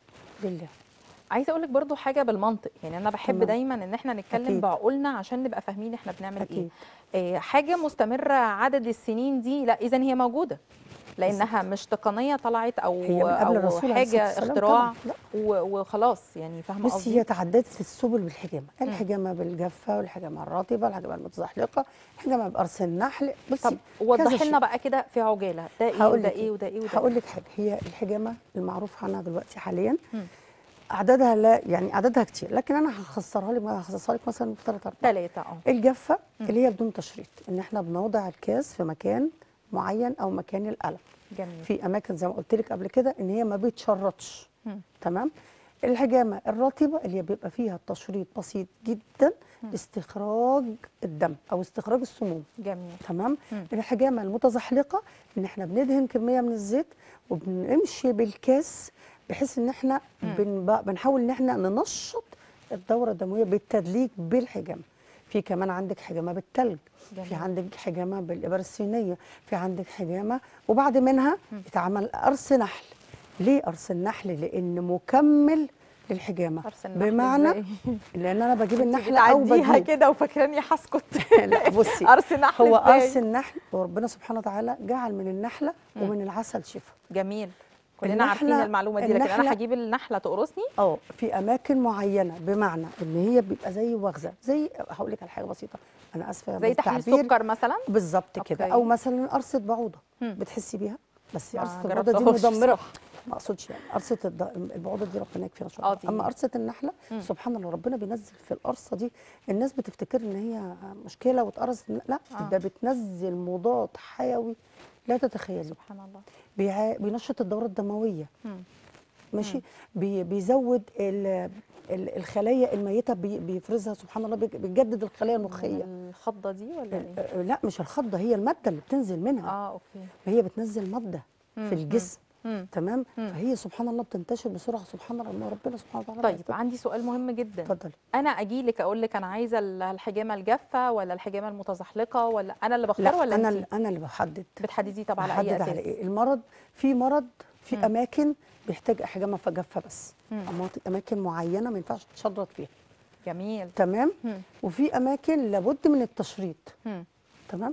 Speaker 3: لله
Speaker 1: عايزه اقول لك برضو حاجه بالمنطق يعني انا بحب
Speaker 3: تمام.
Speaker 1: دايما ان احنا نتكلم
Speaker 3: أكيد.
Speaker 1: بعقولنا عشان نبقى فاهمين احنا بنعمل
Speaker 3: أكيد.
Speaker 1: ايه آه، حاجه مستمره عدد السنين دي لا اذا هي موجوده لانها مش تقنيه طلعت او
Speaker 3: هي من قبل
Speaker 1: او
Speaker 3: الرسول عليه الصلاة
Speaker 1: حاجه
Speaker 3: والسلام
Speaker 1: اختراع
Speaker 3: طبعاً. لا.
Speaker 1: و- وخلاص يعني فاهمه
Speaker 3: بصي
Speaker 1: قصدي
Speaker 3: هي تعددت السبل بالحجامه الحجامه بالجافه والحجامه الرطبه الحجامه المتزحلقه الحجامه بقرص النحل بصي
Speaker 1: طب وضح
Speaker 3: كذا
Speaker 1: لنا
Speaker 3: شيء.
Speaker 1: بقى كده في عجاله ده ايه
Speaker 3: هقول
Speaker 1: وده
Speaker 3: لك
Speaker 1: ايه وده ايه وده
Speaker 3: هقول
Speaker 1: إيه؟
Speaker 3: لك حاجه هي الحجامه المعروف عنها دلوقتي حاليا
Speaker 1: مم.
Speaker 3: عددها لا يعني عددها كتير لكن انا هخسرها لك هخصصها لك مثلا في ثلاث اربع
Speaker 1: ثلاثه اه
Speaker 3: الجافه اللي هي بدون تشريط ان احنا بنوضع الكاس في مكان معين او مكان القلم
Speaker 1: جميل
Speaker 3: في اماكن زي ما قلت لك قبل كده ان هي ما بيتشرطش
Speaker 1: مم.
Speaker 3: تمام الحجامه الرطبه اللي بيبقى فيها التشريط بسيط جدا لاستخراج الدم او استخراج السموم
Speaker 1: جميل
Speaker 3: تمام
Speaker 1: مم.
Speaker 3: الحجامه المتزحلقه ان احنا بندهن كميه من الزيت وبنمشي بالكاس بحيث ان احنا بن... بنحاول ان احنا ننشط الدوره الدمويه بالتدليك بالحجامه في كمان عندك حجامه بالتلج في
Speaker 1: جميل.
Speaker 3: عندك حجامه بالابر الصينيه في عندك حجامه وبعد منها يتعمل قرص نحل ليه قرص النحل لان مكمل للحجامه
Speaker 1: قرص النحل
Speaker 3: بمعنى
Speaker 1: إزاي؟
Speaker 3: لان انا بجيب النحله او
Speaker 1: بتعديها
Speaker 3: بجيب
Speaker 1: كده وفاكراني هسكت
Speaker 3: لا بصي
Speaker 1: قرص نحل
Speaker 3: هو
Speaker 1: إزاي؟
Speaker 3: قرص النحل وربنا سبحانه وتعالى جعل من النحله ومن العسل شفاء
Speaker 1: جميل كلنا عارفين
Speaker 3: النحلة-
Speaker 1: المعلومه دي لكن انا
Speaker 3: النحلة-
Speaker 1: هجيب النحله تقرصني
Speaker 3: اه في اماكن معينه بمعنى ان هي بيبقى زي وغزه زي هقول لك على حاجه بسيطه انا اسفه
Speaker 1: زي تحليل
Speaker 3: بالتعبير.
Speaker 1: سكر مثلا
Speaker 3: بالظبط كده
Speaker 1: أوكي.
Speaker 3: او مثلا قرصه بعوضه
Speaker 1: مم.
Speaker 3: بتحسي بيها بس
Speaker 1: ما
Speaker 3: قرصه البعوضه دي
Speaker 1: جربتهاش
Speaker 3: مدمره
Speaker 1: بصراحة.
Speaker 3: ما اقصدش يعني قرصه الد- البعوضه دي ربنا يكفينا
Speaker 1: آه،
Speaker 3: شر
Speaker 1: دي-
Speaker 3: اما قرصه النحله
Speaker 1: مم.
Speaker 3: سبحان الله ربنا بينزل في القرصه دي الناس بتفتكر ان هي مشكله واتقرصت لا
Speaker 1: آه.
Speaker 3: ده بتنزل مضاد حيوي لا تتخيلي
Speaker 1: سبحان الله
Speaker 3: بيع- بينشط الدوره الدمويه
Speaker 1: مم.
Speaker 3: ماشي بي بيزود ال- ال- الخلايا الميته بي بيفرزها سبحان الله بيج- بيجدد الخلايا المخيه
Speaker 1: الخضه دي ولا ايه
Speaker 3: آه، لا مش الخضه هي الماده اللي بتنزل منها
Speaker 1: اه اوكي
Speaker 3: هي بتنزل ماده
Speaker 1: مم،
Speaker 3: في الجسم
Speaker 1: مم.
Speaker 3: تمام
Speaker 1: مم.
Speaker 3: فهي سبحان الله بتنتشر بسرعه سبحان الله ما ربنا سبحانه وتعالى
Speaker 1: طيب
Speaker 3: بيستر.
Speaker 1: عندي سؤال مهم جدا
Speaker 3: اتفضلي
Speaker 1: انا اجي لك اقول لك انا عايزه ال- الحجامه الجافه ولا الحجامه المتزحلقه ولا انا اللي بختار
Speaker 3: لا
Speaker 1: ولا
Speaker 3: انا
Speaker 1: انت
Speaker 3: اللي انا اللي بحدد
Speaker 1: بتحددي طب على اي
Speaker 3: بحدد
Speaker 1: اساس
Speaker 3: على ايه المرض في مرض في
Speaker 1: مم.
Speaker 3: اماكن بيحتاج حجامه جافه بس
Speaker 1: مم.
Speaker 3: أماط- اماكن معينه ما ينفعش تشرط فيها
Speaker 1: جميل
Speaker 3: تمام
Speaker 1: مم.
Speaker 3: وفي اماكن لابد من التشريط
Speaker 1: مم.
Speaker 3: تمام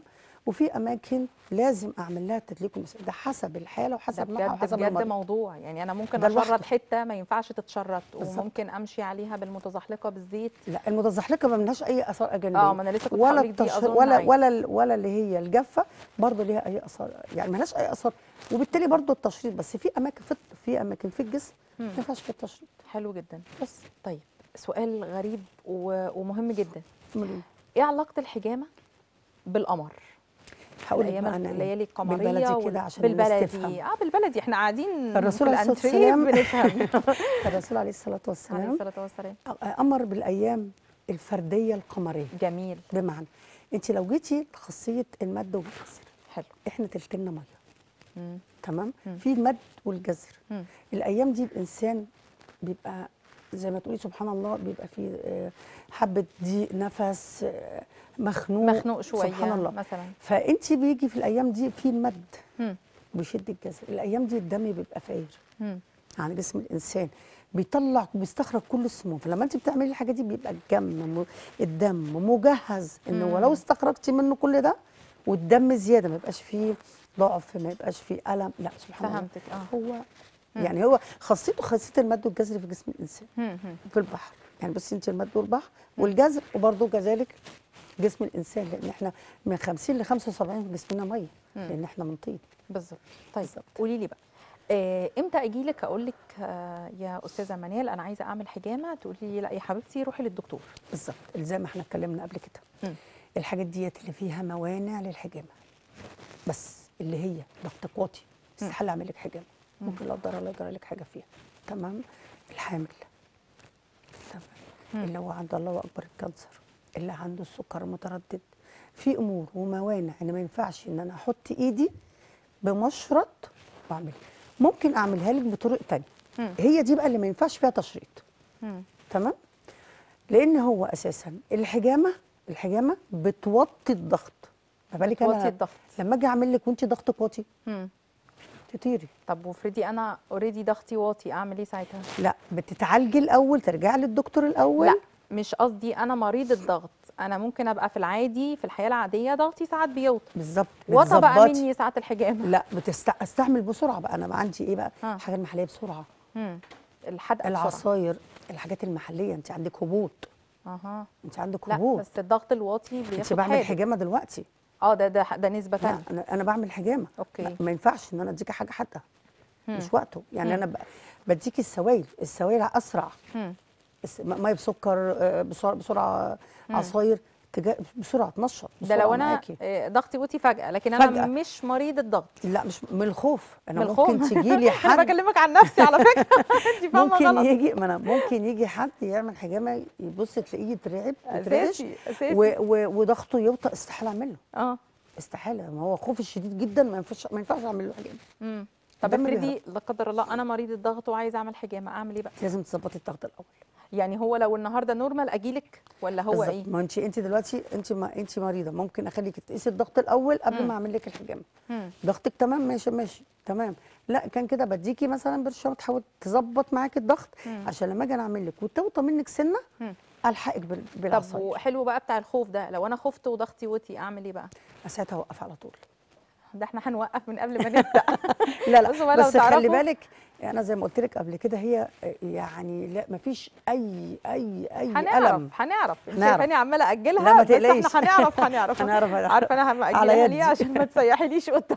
Speaker 3: وفي اماكن لازم اعمل لها تدليك ومسح ده حسب الحاله
Speaker 1: ده
Speaker 3: وحسب نوعها
Speaker 1: بجد
Speaker 3: وحسب
Speaker 1: بجد
Speaker 3: المرض
Speaker 1: موضوع يعني انا ممكن
Speaker 3: ده
Speaker 1: اشرط
Speaker 3: لوحده.
Speaker 1: حته ما ينفعش تتشرط
Speaker 3: بالظبط.
Speaker 1: وممكن امشي عليها بالمتزحلقه بالزيت
Speaker 3: لا المتزحلقه ما منهاش اي اثار جانبيه
Speaker 1: اه ما انا لسه كنت
Speaker 3: ولا
Speaker 1: هقول لك دي
Speaker 3: التشر...
Speaker 1: اظن
Speaker 3: ولا
Speaker 1: عيب.
Speaker 3: ولا ال- ولا اللي هي الجافه برضه ليها اي اثار يعني ملهاش اي اثار وبالتالي برضه التشريط بس في اماكن في في اماكن في الجسم ما
Speaker 1: مم.
Speaker 3: ينفعش في التشريط
Speaker 1: حلو جدا
Speaker 3: بس
Speaker 1: طيب سؤال غريب و- ومهم جدا
Speaker 3: أمال
Speaker 1: ايه علاقه الحجامه بالقمر
Speaker 3: هقول لك
Speaker 1: الايام
Speaker 3: بقى انا
Speaker 1: الليالي
Speaker 3: إيه؟
Speaker 1: القمريه
Speaker 3: بالبلدي
Speaker 1: وال-
Speaker 3: كده عشان الناس
Speaker 1: بالبلدي
Speaker 3: تفهم
Speaker 1: اه بالبلدي احنا قاعدين
Speaker 3: الرسول
Speaker 1: في
Speaker 3: عليه الصلاة
Speaker 1: الانتريه
Speaker 3: والسلام
Speaker 1: بنفهم
Speaker 3: الرسول عليه الصلاه
Speaker 1: عليه
Speaker 3: والسلام
Speaker 1: الصلاه والسلام
Speaker 3: امر بالايام الفرديه القمريه
Speaker 1: جميل
Speaker 3: بمعنى انت لو جيتي لخاصيه المد والجزر
Speaker 1: حلو
Speaker 3: احنا تلتنا ميه
Speaker 1: مم.
Speaker 3: تمام
Speaker 1: مم.
Speaker 3: في المد والجزر
Speaker 1: مم.
Speaker 3: الايام دي الانسان بيبقى زي ما تقولي سبحان الله بيبقى فيه آه، حبه ضيق نفس آه، مخنوق
Speaker 1: مخنوق شويه
Speaker 3: سبحان الله
Speaker 1: مثلا
Speaker 3: فانت بيجي في الايام دي في المد
Speaker 1: مم.
Speaker 3: بيشد الجزر الايام دي الدم بيبقى فاير
Speaker 1: مم.
Speaker 3: عن جسم الانسان بيطلع وبيستخرج كل السموم فلما انت بتعملي الحاجه دي بيبقى الجم م- الدم مجهز ان
Speaker 1: مم.
Speaker 3: ولو استخرجتي منه كل ده والدم زياده ما يبقاش فيه ضعف ما يبقاش فيه الم لا سبحان الله
Speaker 1: فهمتك اه
Speaker 3: هو يعني هو خاصيته خاصيه المد والجزر في جسم الانسان
Speaker 1: مم. مم.
Speaker 3: في البحر يعني بصي انت المد والبحر والجزر وبرضه كذلك جسم الانسان لان احنا من 50 ل 75 في جسمنا ميه
Speaker 1: مم.
Speaker 3: لان احنا من طين
Speaker 1: بالظبط طيب
Speaker 3: بالظبط.
Speaker 1: قولي لي بقى آه، امتى اجي لك اقول لك آه، يا استاذه منال انا عايزه اعمل حجامه تقولي لي لا يا حبيبتي روحي للدكتور
Speaker 3: بالظبط زي ما احنا اتكلمنا قبل كده
Speaker 1: مم.
Speaker 3: الحاجات ديت اللي فيها موانع للحجامه بس اللي هي ضغط قوتي استحاله اعمل لك حجامه ممكن لا قدر الله يجرى لك حاجه فيها تمام الحامل تمام
Speaker 1: مم.
Speaker 3: اللي هو عنده الله اكبر الكانسر اللي عنده السكر المتردد في امور وموانع ان ما ينفعش ان انا احط ايدي بمشرط واعمل ممكن اعملها لك بطرق تانية
Speaker 1: مم.
Speaker 3: هي دي بقى اللي ما ينفعش فيها تشريط
Speaker 1: مم.
Speaker 3: تمام لان هو اساسا الحجامه الحجامه بتوطي الضغط ما بالك
Speaker 1: بتوطي
Speaker 3: انا
Speaker 1: الضغط.
Speaker 3: لما اجي اعمل لك وانت ضغطك واطي
Speaker 1: مم.
Speaker 3: تطيري
Speaker 1: طب وافرضي انا اوريدي ضغطي واطي اعمل ايه ساعتها
Speaker 3: لا بتتعالجي الاول ترجعي للدكتور الاول
Speaker 1: لا مش قصدي انا مريض الضغط انا ممكن ابقى في العادي في الحياه العاديه ضغطي ساعات بيوطى
Speaker 3: بالظبط
Speaker 1: وطى بقى
Speaker 3: بتظبطي.
Speaker 1: مني ساعه الحجامه
Speaker 3: لا بتستعمل بسرعه بقى انا ما عندي ايه بقى
Speaker 1: آه.
Speaker 3: الحاجه المحليه بسرعه
Speaker 1: مم. الحدقه بسرعه
Speaker 3: العصاير الحاجات المحليه انت عندك هبوط
Speaker 1: اها
Speaker 3: انت عندك
Speaker 1: لا
Speaker 3: هبوط
Speaker 1: بس الضغط الواطي
Speaker 3: انت
Speaker 1: بياخد
Speaker 3: بعمل
Speaker 1: حاجه
Speaker 3: حجامه دلوقتي
Speaker 1: اه ده ده ده نسبه
Speaker 3: لا
Speaker 1: ثانيه
Speaker 3: انا انا بعمل حجامه
Speaker 1: أوكي.
Speaker 3: ما- ما ينفعش ان انا اديكي حاجه حادقه
Speaker 1: مم.
Speaker 3: مش وقته يعني
Speaker 1: مم.
Speaker 3: انا ب- بديكي السوائل السوائل اسرع
Speaker 1: مم.
Speaker 3: الس- م- ميه بسكر آه، بسرعه بسرعه عصاير تجا- بسرعه تنشط
Speaker 1: ده
Speaker 3: بسرعة
Speaker 1: لو انا
Speaker 3: معاكي.
Speaker 1: آه، ضغطي وطي فجاه لكن انا
Speaker 3: فجأة.
Speaker 1: مش مريض الضغط
Speaker 3: لا مش من الخوف انا
Speaker 1: من
Speaker 3: ممكن
Speaker 1: الخوف.
Speaker 3: تجي لي
Speaker 1: انا
Speaker 3: حد
Speaker 1: بكلمك عن نفسي على فكره انت فاهمه
Speaker 3: ممكن
Speaker 1: غلط
Speaker 3: يجي ما انا ممكن يجي حد يعمل حجامه يبص تلاقيه يترعب يترعش
Speaker 1: اساسي اساسي
Speaker 3: و- و- وضغطه يوطى استحاله اعمل له
Speaker 1: اه
Speaker 3: استحاله ما هو خوف الشديد جدا ما ينفعش ما ينفعش اعمل له حجامه
Speaker 1: امم طب
Speaker 3: الدم
Speaker 1: افرضي لا قدر الله انا مريض الضغط وعايزه اعمل حجامه اعمل ايه بقى
Speaker 3: لازم تظبطي الضغط الاول
Speaker 1: يعني هو لو النهارده نورمال اجيلك ولا هو
Speaker 3: بالظبط.
Speaker 1: ايه
Speaker 3: ما انت انت دلوقتي انت ما انت مريضه ممكن اخليك تقيسي الضغط الاول قبل
Speaker 1: مم.
Speaker 3: ما اعمل لك الحجامه
Speaker 1: مم.
Speaker 3: ضغطك تمام ماشي ماشي تمام لا كان كده بديكي مثلا برشام تحاول تظبط معاكي الضغط
Speaker 1: مم.
Speaker 3: عشان لما اجي أنا اعمل لك وتوطى منك سنه
Speaker 1: مم.
Speaker 3: الحقك بال-
Speaker 1: طب
Speaker 3: بالعصايه
Speaker 1: وحلو بقى بتاع الخوف ده لو انا خفت وضغطي وطي اعمل ايه بقى
Speaker 3: ساعتها اوقف على طول
Speaker 1: ده احنا هنوقف من قبل ما نبدا
Speaker 3: لا لا
Speaker 1: بصوا بقى لو
Speaker 3: بس خلي
Speaker 1: تعرفوا-
Speaker 3: بالك انا زي ما قلت لك قبل كده هي يعني لا ما فيش اي اي اي الم
Speaker 1: هنعرف هنعرف انت
Speaker 3: نعرف.
Speaker 1: شايفاني عماله اجلها
Speaker 3: لا، ما
Speaker 1: بس
Speaker 3: تقلقيش.
Speaker 1: احنا هنعرف هنعرف
Speaker 3: هنعرف، هنعرف.
Speaker 1: عارفه انا
Speaker 3: على
Speaker 1: مأجلها ليه
Speaker 3: يدي.
Speaker 1: عشان ما تسيحيليش قدام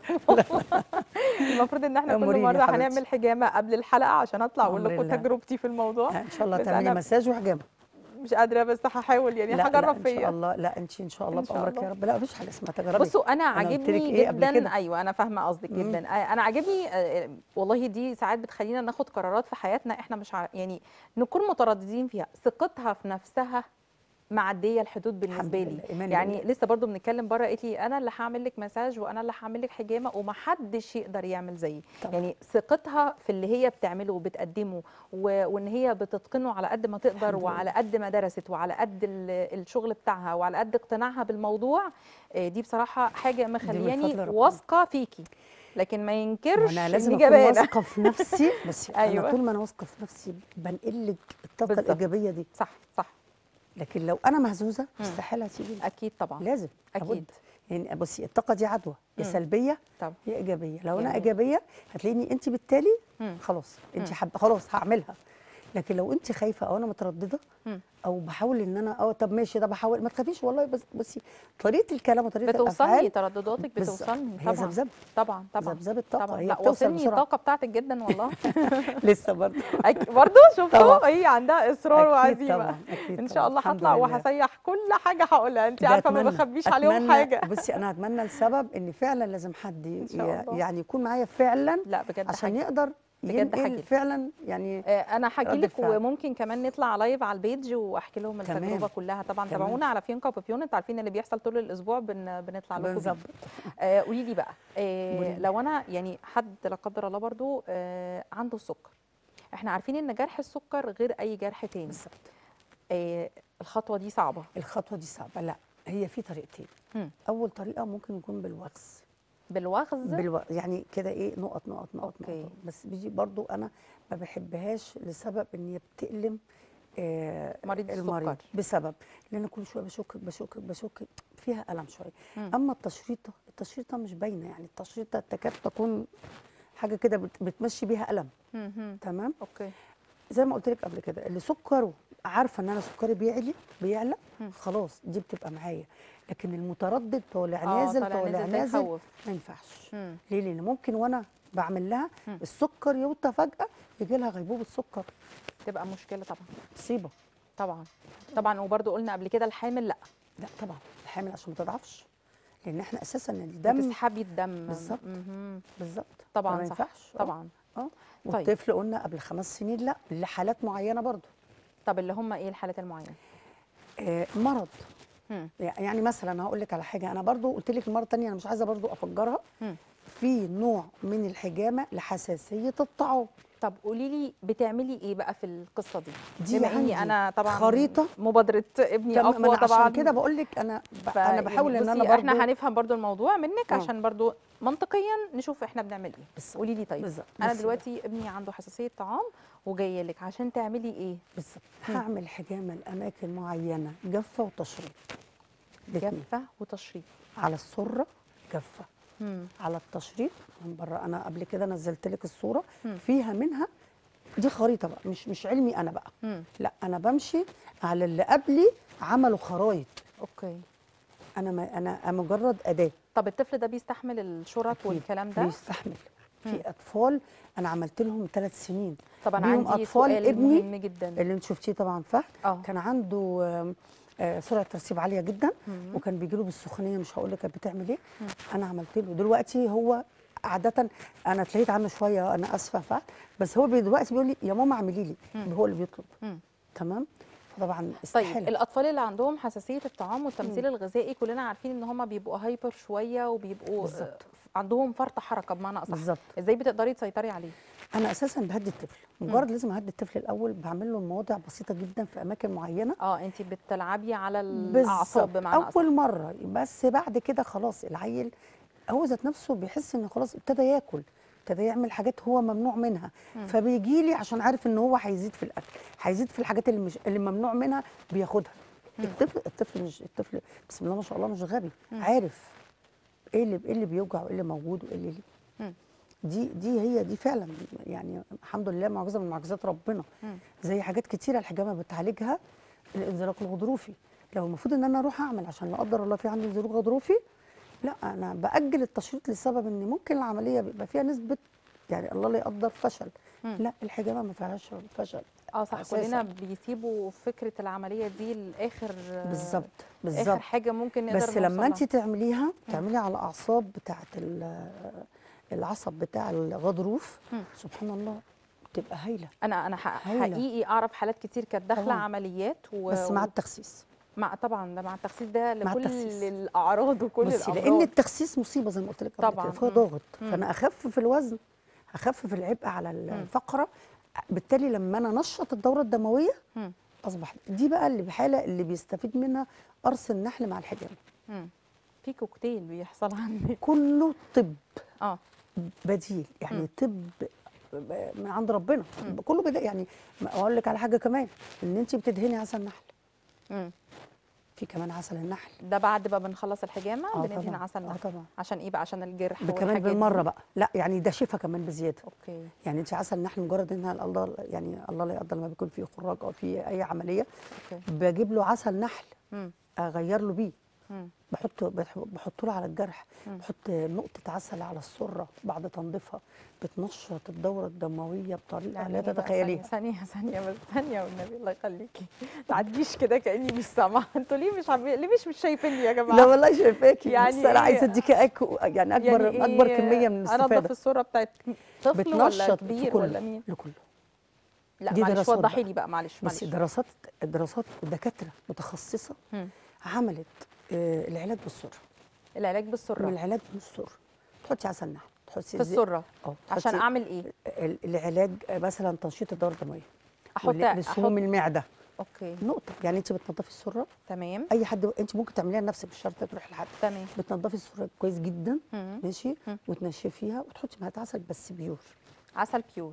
Speaker 1: المفروض ان احنا كل
Speaker 3: أموريني يا
Speaker 1: مره
Speaker 3: حبيبتي.
Speaker 1: هنعمل حجامه قبل الحلقه عشان اطلع اقول
Speaker 3: أمر
Speaker 1: لكم
Speaker 3: الله.
Speaker 1: تجربتي في الموضوع
Speaker 3: ان شاء الله
Speaker 1: بس
Speaker 3: تعملي
Speaker 1: أنا
Speaker 3: مساج وحجامه
Speaker 1: مش قادره بس هحاول يعني
Speaker 3: لا لا
Speaker 1: هجرب
Speaker 3: ان شاء
Speaker 1: فيا
Speaker 3: الله لا انت ان شاء الله
Speaker 1: إن شاء
Speaker 3: بامرك
Speaker 1: الله.
Speaker 3: يا رب لا مفيش حاجه اسمها تجربي
Speaker 1: بصوا انا
Speaker 3: أنا قلت لك
Speaker 1: عاجبني
Speaker 3: إيه قبل
Speaker 1: جدا
Speaker 3: كده؟
Speaker 1: ايوه انا فاهمه قصدك
Speaker 3: مم.
Speaker 1: جدا آه، انا عاجبني آه، والله دي ساعات بتخلينا ناخد قرارات في حياتنا احنا مش عارف يعني نكون مترددين فيها ثقتها في نفسها معديه الحدود بالنسبه
Speaker 3: لله،
Speaker 1: لي
Speaker 3: إيماني
Speaker 1: يعني
Speaker 3: بالله.
Speaker 1: لسه برضو بنتكلم بره قالت لي انا اللي هعمل لك مساج وانا اللي هعمل لك حجامه ومحدش يقدر يعمل زيي
Speaker 3: طبعا.
Speaker 1: يعني ثقتها في اللي هي بتعمله وبتقدمه و- وان هي بتتقنه على قد ما تقدر
Speaker 3: الحمد
Speaker 1: وعلى قد ما درست وعلى قد ال- الشغل بتاعها وعلى قد اقتناعها بالموضوع آه، دي بصراحه حاجه مخلياني
Speaker 3: فضل ربنا.
Speaker 1: واثقه فيكي لكن ما ينكرش
Speaker 3: وانا لازم
Speaker 1: اني
Speaker 3: اكون
Speaker 1: جبانه
Speaker 3: واثقه في نفسي بس
Speaker 1: أيوة.
Speaker 3: انا طول ما انا واثقه في نفسي بنقل لك الطاقه
Speaker 1: بالظبط.
Speaker 3: الايجابيه دي
Speaker 1: صح صح
Speaker 3: لكن لو انا مهزوزه
Speaker 1: مم.
Speaker 3: استحاله هتيجي لي.
Speaker 1: اكيد طبعا
Speaker 3: لازم
Speaker 1: أكيد.
Speaker 3: لابد. يعني بصي الطاقه دي عدوى يا
Speaker 1: مم.
Speaker 3: سلبيه
Speaker 1: طب
Speaker 3: يا ايجابيه لو انا
Speaker 1: جميل.
Speaker 3: ايجابيه هتلاقيني انت بالتالي
Speaker 1: مم.
Speaker 3: خلاص انت
Speaker 1: مم.
Speaker 3: حابه خلاص هعملها لكن لو انت خايفه او انا متردده
Speaker 1: مم.
Speaker 3: او بحاول ان انا اه طب ماشي ده بحاول ما تخافيش والله بس بصي طريقه الكلام وطريقه
Speaker 1: بتوصلني
Speaker 3: الافعال
Speaker 1: تردداتك
Speaker 3: بالظبط.
Speaker 1: بتوصلني
Speaker 3: هي
Speaker 1: طبعا
Speaker 3: ذبذبه
Speaker 1: طبعا طبعا
Speaker 3: ذبذبه طاقه
Speaker 1: طبعا
Speaker 3: هي
Speaker 1: لا
Speaker 3: بتوصل
Speaker 1: وصلني
Speaker 3: بسرعه
Speaker 1: الطاقه بتاعتك جدا والله
Speaker 3: لسه برضه
Speaker 1: أك- برضه شفتوا
Speaker 3: طبعا.
Speaker 1: هي عندها اصرار
Speaker 3: أكيد
Speaker 1: وعزيمه
Speaker 3: طبعا اكيد
Speaker 1: ان شاء
Speaker 3: طبعا.
Speaker 1: الله
Speaker 3: الحمد
Speaker 1: هطلع
Speaker 3: لله.
Speaker 1: وهسيح كل حاجه هقولها انت
Speaker 3: ده
Speaker 1: عارفه ما
Speaker 3: أتمنى-
Speaker 1: بخبيش عليهم
Speaker 3: أتمنى-
Speaker 1: حاجه
Speaker 3: بصي انا اتمنى السبب ان فعلا لازم حد ي-
Speaker 1: إن شاء الله.
Speaker 3: يعني يكون معايا فعلا
Speaker 1: لا بجد
Speaker 3: عشان
Speaker 1: حاجة.
Speaker 3: يقدر
Speaker 1: بجد
Speaker 3: ينقل
Speaker 1: حاجة.
Speaker 3: فعلا يعني
Speaker 1: آه، انا هحكي
Speaker 3: رد
Speaker 1: لك
Speaker 3: الفعل.
Speaker 1: وممكن كمان نطلع لايف على البيج واحكي لهم
Speaker 3: تمام.
Speaker 1: التجربه كلها طبعا
Speaker 3: تمام.
Speaker 1: تابعونا على فيونكا وبيبيون انتوا عارفين اللي بيحصل طول الاسبوع بن... بنطلع لكم
Speaker 3: بالظبط
Speaker 1: بيه. آه، قولي لي بقى آه،
Speaker 3: قولي لي.
Speaker 1: لو انا يعني حد لا قدر الله برضو آه، عنده السكر احنا عارفين ان جرح السكر غير اي جرح تاني
Speaker 3: بالظبط
Speaker 1: آه، الخطوه دي صعبه
Speaker 3: الخطوه دي صعبه لا هي في طريقتين
Speaker 1: مم.
Speaker 3: اول طريقه ممكن يكون بالوغز
Speaker 1: بالوغز
Speaker 3: بالو... يعني كده ايه نقط نقط نقط
Speaker 1: أوكي.
Speaker 3: نقط بس بيجي برضو انا ما بحبهاش لسبب ان هي بتألم آه
Speaker 1: مريض
Speaker 3: المريض
Speaker 1: السكر.
Speaker 3: بسبب لان أنا كل شويه بشك بشك بشك فيها الم شويه
Speaker 1: مم.
Speaker 3: اما التشريطه التشريطه مش باينه يعني التشريطه تكاد تكون حاجه كده بت... بتمشي بيها الم
Speaker 1: مهم.
Speaker 3: تمام
Speaker 1: اوكي
Speaker 3: زي ما قلت لك قبل كده اللي سكره عارفه ان انا سكري بيعلي بيعلى
Speaker 1: مم.
Speaker 3: خلاص دي بتبقى معايا لكن المتردد طالع
Speaker 1: آه،
Speaker 3: نازل
Speaker 1: طالع
Speaker 3: طالع
Speaker 1: نازل ده
Speaker 3: نازل
Speaker 1: يخوف.
Speaker 3: ما ينفعش
Speaker 1: مم.
Speaker 3: ليه لان ممكن وانا بعمل لها
Speaker 1: مم.
Speaker 3: السكر يوطى فجاه يجي لها غيبوبه سكر
Speaker 1: تبقى مشكله طبعا
Speaker 3: مصيبه
Speaker 1: طبعا طبعا وبرضو قلنا قبل كده الحامل لا
Speaker 3: لا طبعا الحامل عشان ما تضعفش لان احنا اساسا الدم
Speaker 1: بتسحبي الدم
Speaker 3: بالظبط.
Speaker 1: مهم.
Speaker 3: بالظبط
Speaker 1: طبعا
Speaker 3: ما
Speaker 1: صح
Speaker 3: ينفعش آه.
Speaker 1: طبعا
Speaker 3: اه
Speaker 1: طيب.
Speaker 3: والطفل قلنا قبل خمس سنين لا لحالات معينه برضو
Speaker 1: طب اللي هم ايه الحالات المعينه
Speaker 3: آه مرض
Speaker 1: مم.
Speaker 3: يعني مثلا هقول لك على حاجه انا برضو قلت لك المره الثانيه انا مش عايزه برضو افجرها
Speaker 1: مم.
Speaker 3: في نوع من الحجامه لحساسيه الطعام
Speaker 1: طب قولي لي بتعملي ايه بقى في القصه دي
Speaker 3: دي
Speaker 1: بما اني
Speaker 3: عندي
Speaker 1: انا طبعا
Speaker 3: خريطة.
Speaker 1: مبادره ابني
Speaker 3: تمام، ما
Speaker 1: اقوى
Speaker 3: انا
Speaker 1: طبعا
Speaker 3: عشان كده بقول لك انا ب...
Speaker 1: ف-
Speaker 3: انا
Speaker 1: يعني
Speaker 3: بحاول ان انا
Speaker 1: بصي
Speaker 3: برضو
Speaker 1: احنا هنفهم برضو الموضوع منك
Speaker 3: آه.
Speaker 1: عشان برضو منطقيا نشوف احنا بنعمل ايه
Speaker 3: بالظبط.
Speaker 1: قولي لي طيب
Speaker 3: بالظبط
Speaker 1: انا
Speaker 3: بصي
Speaker 1: دلوقتي ابني عنده حساسيه طعام وجايه لك عشان تعملي ايه
Speaker 3: بالظبط
Speaker 1: مم.
Speaker 3: هعمل حجامه لاماكن معينه جافه وتشريط الاتنين.
Speaker 1: جافه وتشريط
Speaker 3: على السره جافه
Speaker 1: مم.
Speaker 3: على التشريط من بره انا قبل كده نزلت لك الصوره
Speaker 1: مم.
Speaker 3: فيها منها دي خريطه بقى مش مش علمي انا بقى
Speaker 1: مم.
Speaker 3: لا انا بمشي على اللي قبلي عملوا خرايط
Speaker 1: اوكي
Speaker 3: انا ما انا مجرد اداه
Speaker 1: طب الطفل ده بيستحمل الشرط
Speaker 3: أكيد
Speaker 1: والكلام ده
Speaker 3: بيستحمل
Speaker 1: مم.
Speaker 3: في اطفال انا عملت لهم ثلاث سنين
Speaker 1: طب انا
Speaker 3: بيهم
Speaker 1: عندي
Speaker 3: أطفال
Speaker 1: سؤال
Speaker 3: ابني
Speaker 1: مهم جدا
Speaker 3: اللي انت شفتيه طبعا فهد
Speaker 1: اه
Speaker 3: كان عنده آم، آه، سرعه ترسيب عاليه جدا
Speaker 1: مم.
Speaker 3: وكان بيجي له بالسخونيه مش هقول لك كانت بتعمل ايه
Speaker 1: مم.
Speaker 3: انا عملت له دلوقتي هو عاده انا اتلهيت عنه شويه انا اسفه فهد بس هو بي- دلوقتي بيقول لي يا ماما اعملي لي
Speaker 1: مم.
Speaker 3: هو اللي بيطلب
Speaker 1: مم.
Speaker 3: تمام فطبعا
Speaker 1: طيب
Speaker 3: استحاله
Speaker 1: الاطفال اللي عندهم حساسيه الطعام والتمثيل الغذائي كلنا عارفين ان هم بيبقوا هايبر شويه وبيبقوا
Speaker 3: بالظبط.
Speaker 1: آه، عندهم فرط حركه بمعنى اصح
Speaker 3: بالظبط
Speaker 1: ازاي بتقدري تسيطري عليه
Speaker 3: انا اساسا بهدي الطفل مجرد لازم اهدي الطفل الاول بعمل له مواضع بسيطه جدا في اماكن معينه
Speaker 1: اه انت بتلعبي على الاعصاب
Speaker 3: بالظبط
Speaker 1: بمعنى اصح
Speaker 3: اول مره بس بعد كده خلاص العيل هو ذات نفسه بيحس ان خلاص ابتدى ياكل ابتدى يعمل حاجات هو ممنوع منها
Speaker 1: مم.
Speaker 3: فبيجي لي عشان عارف ان هو هيزيد في الاكل هيزيد في الحاجات اللي مش اللي ممنوع منها بياخدها
Speaker 1: مم.
Speaker 3: الطفل الطفل مش الطفل بسم الله ما شاء الله مش غبي
Speaker 1: مم.
Speaker 3: عارف ايه اللي ايه اللي بيوجع وايه اللي موجود وايه اللي
Speaker 1: مم.
Speaker 3: دي دي هي دي فعلا يعني الحمد لله معجزه من معجزات ربنا
Speaker 1: مم.
Speaker 3: زي حاجات كتيره الحجامه بتعالجها الانزلاق الغضروفي لو المفروض ان انا اروح اعمل عشان لا قدر الله في عندي انزلاق غضروفي لا انا باجل التشريط لسبب ان ممكن العمليه بيبقى فيها نسبه يعني الله لا يقدر فشل
Speaker 1: مم.
Speaker 3: لا الحجامه ما فيهاش فشل
Speaker 1: اه صح
Speaker 3: أساساً.
Speaker 1: كلنا بيسيبوا فكره العمليه دي لاخر
Speaker 3: بالظبط
Speaker 1: اخر
Speaker 3: بالظبط
Speaker 1: حاجه ممكن نقدر
Speaker 3: بس لما
Speaker 1: نوصل
Speaker 3: انت
Speaker 1: لها.
Speaker 3: تعمليها تعملي على اعصاب بتاعه ال- العصب بتاع الغضروف
Speaker 1: مم.
Speaker 3: سبحان الله بتبقى هايله
Speaker 1: انا انا ح-
Speaker 3: هايلة.
Speaker 1: حقيقي اعرف حالات كتير كانت داخله
Speaker 3: طبعاً.
Speaker 1: عمليات و...
Speaker 3: بس مع التخسيس
Speaker 1: مع طبعا ده مع التخسيس ده
Speaker 3: مع
Speaker 1: لكل
Speaker 3: التخسيس.
Speaker 1: الاعراض وكل
Speaker 3: بصي
Speaker 1: الامراض
Speaker 3: لان التخسيس مصيبه زي ما قلت لك قبل
Speaker 1: طبعاً.
Speaker 3: كده فهو
Speaker 1: مم.
Speaker 3: ضاغط
Speaker 1: مم.
Speaker 3: فانا اخفف الوزن اخفف العبء على الفقره بالتالي لما انا انشط الدوره الدمويه
Speaker 1: مم.
Speaker 3: اصبح دي بقى اللي بحاله اللي بيستفيد منها قرص النحل مع الحجامه
Speaker 1: مم. في كوكتيل بيحصل عندك
Speaker 3: كله طب
Speaker 1: اه
Speaker 3: بديل يعني
Speaker 1: مم.
Speaker 3: طب من عند ربنا كله بدأ يعني ما اقول لك على حاجه كمان ان انت بتدهني عسل نحل
Speaker 1: مم.
Speaker 3: في كمان عسل النحل
Speaker 1: ده بعد ما بنخلص الحجامه
Speaker 3: آه
Speaker 1: بندهن
Speaker 3: طبعاً،
Speaker 1: عسل
Speaker 3: آه
Speaker 1: نحل
Speaker 3: طبعا
Speaker 1: عشان ايه بقى عشان الجرح
Speaker 3: كمان
Speaker 1: والحاجات دي؟
Speaker 3: بالمره بقى لا يعني ده شفا كمان بزياده
Speaker 1: اوكي
Speaker 3: يعني انت عسل النحل مجرد انها الله يعني الله لا يقدر ما بيكون فيه خراج او في اي عمليه
Speaker 1: اوكي
Speaker 3: بجيب له عسل نحل
Speaker 1: مم.
Speaker 3: اغير له بيه
Speaker 1: مم.
Speaker 3: بحط بح- بحط له على الجرح
Speaker 1: مم.
Speaker 3: بحط نقطه عسل على السره بعد تنظيفها بتنشط الدوره الدمويه بطريقه
Speaker 1: يعني
Speaker 3: لا
Speaker 1: إيه بقى؟
Speaker 3: تتخيليها
Speaker 1: ثانية ثانية ثانية بس ثانية والنبي الله يخليكي تعديش كده كأني مش سامعة انتوا ليه مش عم... ليه مش مش شايفيني يا جماعة؟
Speaker 3: لا والله شايفاكي
Speaker 1: يعني
Speaker 3: يعني بس انا
Speaker 1: إيه؟
Speaker 3: عايزه اديكي أك... يعني اكبر
Speaker 1: يعني
Speaker 3: اكبر
Speaker 1: إيه؟
Speaker 3: كميه من
Speaker 1: انضف
Speaker 3: الاستفاده
Speaker 1: الصورة بتاعت طفل ولا
Speaker 3: بتنشط
Speaker 1: كبير
Speaker 3: في كله
Speaker 1: ولا مين؟
Speaker 3: لكله
Speaker 1: لا
Speaker 3: دي
Speaker 1: معلش
Speaker 3: دراسات
Speaker 1: وضحي
Speaker 3: بقى.
Speaker 1: لي بقى معلش معلش
Speaker 3: بس دراسات دراسات دكاتره متخصصه
Speaker 1: مم.
Speaker 3: عملت آه، العلاج بالسره
Speaker 1: العلاج
Speaker 3: من
Speaker 1: بالسرة
Speaker 3: العلاج بالسره تحطي عسل نحل تحطي
Speaker 1: في السرة
Speaker 3: اه
Speaker 1: عشان
Speaker 3: تحطي
Speaker 1: اعمل ايه؟
Speaker 3: ال- العلاج آه، مثلا تنشيط الدوره الدمويه
Speaker 1: احط
Speaker 3: واللي- لسموم
Speaker 1: احط
Speaker 3: المعده
Speaker 1: اوكي
Speaker 3: نقطه يعني انت بتنضفي السره
Speaker 1: تمام
Speaker 3: اي حد انت ممكن تعمليها لنفسك مش شرط تروحي لحد
Speaker 1: تمام
Speaker 3: بتنضفي السره كويس جدا
Speaker 1: مم.
Speaker 3: ماشي
Speaker 1: مم.
Speaker 3: وتنشفيها وتحطي معاها عسل بس بيور
Speaker 1: عسل بيور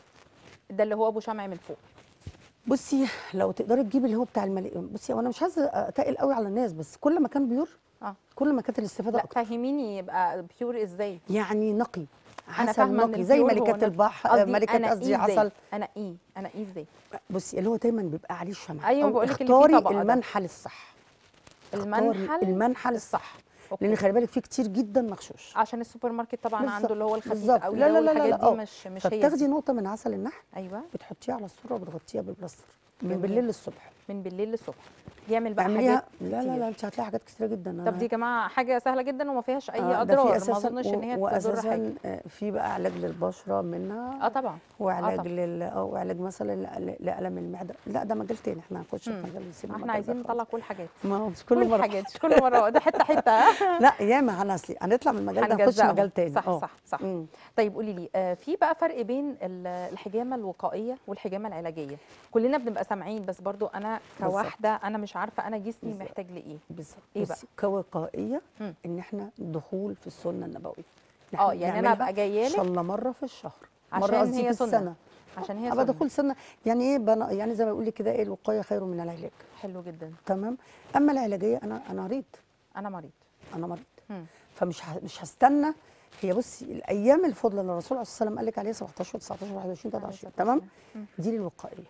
Speaker 1: ده اللي هو ابو شمع من فوق
Speaker 3: بصي لو تقدري تجيبي اللي هو بتاع الملك بصي وانا مش عايزه اتقل قوي على الناس بس كل ما كان بيور
Speaker 1: اه
Speaker 3: كل ما كانت الاستفاده
Speaker 1: لا
Speaker 3: اكتر
Speaker 1: فهميني يبقى بيور ازاي؟
Speaker 3: يعني نقي
Speaker 1: انا
Speaker 3: عسل
Speaker 1: فاهمه ان
Speaker 3: نقي زي
Speaker 1: البيور هو
Speaker 3: ملكات
Speaker 1: نقي.
Speaker 3: البحر
Speaker 1: قصدي
Speaker 3: ملكات
Speaker 1: أنا
Speaker 3: قصدي
Speaker 1: إيه إزاي؟
Speaker 3: عسل
Speaker 1: انا ايه انا ايه ازاي؟
Speaker 3: بصي اللي هو دايما بيبقى عليه شمع
Speaker 1: أيوة
Speaker 3: أو
Speaker 1: بقولك اللي فيه
Speaker 3: اختاري
Speaker 1: طبقة ده.
Speaker 3: المنحل الصح اختاري
Speaker 1: المنحل
Speaker 3: المنحل الصح
Speaker 1: أوكي.
Speaker 3: لان خلي بالك فيه كتير جدا مغشوش
Speaker 1: عشان السوبر ماركت طبعا
Speaker 3: بالظبط،
Speaker 1: عنده اللي هو الخفيف
Speaker 3: بالظبط.
Speaker 1: قوي
Speaker 3: لا
Speaker 1: ده
Speaker 3: لا لا لا
Speaker 1: والحاجات
Speaker 3: لا،
Speaker 1: دي
Speaker 3: آه.
Speaker 1: مش مش هي
Speaker 3: فبتاخدي
Speaker 1: دي.
Speaker 3: نقطه من عسل النحل
Speaker 1: ايوه
Speaker 3: بتحطيها على الصوره وبتغطيها بالبلاستر من
Speaker 1: جميل.
Speaker 3: بالليل للصبح
Speaker 1: من بالليل للصبح يعمل بقى
Speaker 3: اعمليها
Speaker 1: حاجات
Speaker 3: لا لا
Speaker 1: كتير.
Speaker 3: لا انت هتلاقي حاجات كتيره جدا
Speaker 1: طب دي يا جماعه حاجه سهله جدا وما فيهاش اي
Speaker 3: آه، ده في
Speaker 1: اضرار ما
Speaker 3: أساساً
Speaker 1: اظنش ان هي
Speaker 3: و-
Speaker 1: تضر حاجه
Speaker 3: واساسا آه، في بقى علاج للبشره منها
Speaker 1: اه طبعا
Speaker 3: وعلاج
Speaker 1: طبعا.
Speaker 3: لل اه وعلاج مثلا ل- لالم المعده لا ده مجال تاني احنا هنخش في
Speaker 1: مم.
Speaker 3: مجال نسيب
Speaker 1: احنا
Speaker 3: المجال ده
Speaker 1: عايزين
Speaker 3: خالص.
Speaker 1: نطلع كل حاجات
Speaker 3: ما هو مش كل
Speaker 1: كل
Speaker 3: مره
Speaker 1: حاجات مش كل مره ده حته حته
Speaker 3: لا ياما هنصلي هنطلع من المجال ده نخش
Speaker 1: هنجزأهم.
Speaker 3: مجال تاني
Speaker 1: صح
Speaker 3: آه.
Speaker 1: صح صح
Speaker 3: مم.
Speaker 1: طيب قولي لي آه، في بقى فرق بين ال- الحجامه الوقائيه والحجامه العلاجيه كلنا بنبقى سامعين بس برضو انا
Speaker 3: بالظبط.
Speaker 1: كواحده انا مش عارفه انا جسمي
Speaker 3: بالظبط.
Speaker 1: محتاج لايه
Speaker 3: بالظبط
Speaker 1: إيه بقى؟
Speaker 3: بصي كوقائيه
Speaker 1: مم.
Speaker 3: ان احنا دخول في السنه النبويه إن
Speaker 1: اه
Speaker 3: إحنا
Speaker 1: يعني انا
Speaker 3: نعملها
Speaker 1: ابقى جايه
Speaker 3: ان شاء
Speaker 1: لك
Speaker 3: الله مره في الشهر
Speaker 1: عشان
Speaker 3: مره قصدي
Speaker 1: هي
Speaker 3: في
Speaker 1: سنة.
Speaker 3: السنه
Speaker 1: عشان هي
Speaker 3: ابقى
Speaker 1: سنة.
Speaker 3: دخول سنه يعني ايه بنا يعني زي ما بيقول لك كده ايه الوقايه خير من العلاج
Speaker 1: حلو جدا
Speaker 3: تمام اما العلاجيه انا انا مريض
Speaker 1: انا مريض
Speaker 3: انا مريض
Speaker 1: مم.
Speaker 3: فمش ه- مش هستنى هي بصي الايام الفضلى اللي الرسول عليه الصلاه والسلام قال لك عليها 17 19 21 23 تمام
Speaker 1: مم.
Speaker 3: دي للوقائيه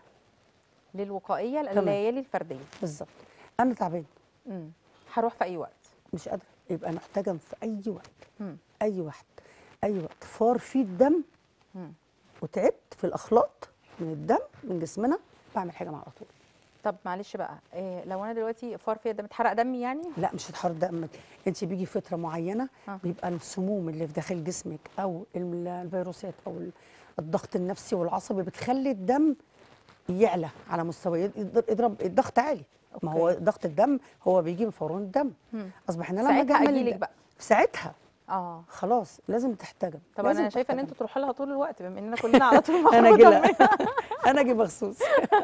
Speaker 1: للوقائيه
Speaker 3: تمام.
Speaker 1: الليالي الفرديه
Speaker 3: بالظبط انا تعبان
Speaker 1: مم. هروح في اي وقت
Speaker 3: مش قادره يبقى محتاجه في اي وقت
Speaker 1: مم.
Speaker 3: اي وقت اي وقت فار فيه الدم
Speaker 1: مم.
Speaker 3: وتعبت في الاخلاط من الدم من جسمنا بعمل حاجه على طول
Speaker 1: طب معلش بقى إيه لو انا دلوقتي فار فيا ده متحرق دمي يعني
Speaker 3: لا مش هتحرق دمك انت بيجي فتره معينه
Speaker 1: آه.
Speaker 3: بيبقى السموم اللي في داخل جسمك او ال- الفيروسات او ال- الضغط النفسي والعصبي بتخلي الدم يعلى على مستوى يضرب يضرب الضغط عالي ما هو
Speaker 1: أوكي.
Speaker 3: ضغط الدم هو بيجي من فوران الدم
Speaker 1: مم.
Speaker 3: اصبح ان انا لما اجي
Speaker 1: ساعتها
Speaker 3: اعمل
Speaker 1: اجيلك
Speaker 3: الد-
Speaker 1: بقى
Speaker 3: في ساعتها
Speaker 1: اه
Speaker 3: خلاص لازم تحتجم
Speaker 1: طب
Speaker 3: لازم
Speaker 1: انا شايفه ان
Speaker 3: تحتجم.
Speaker 1: انتوا تروحوا لها طول الوقت بما اننا كلنا على طول مع
Speaker 3: انا اجي
Speaker 1: بعض.
Speaker 3: لها. انا اجي مخصوص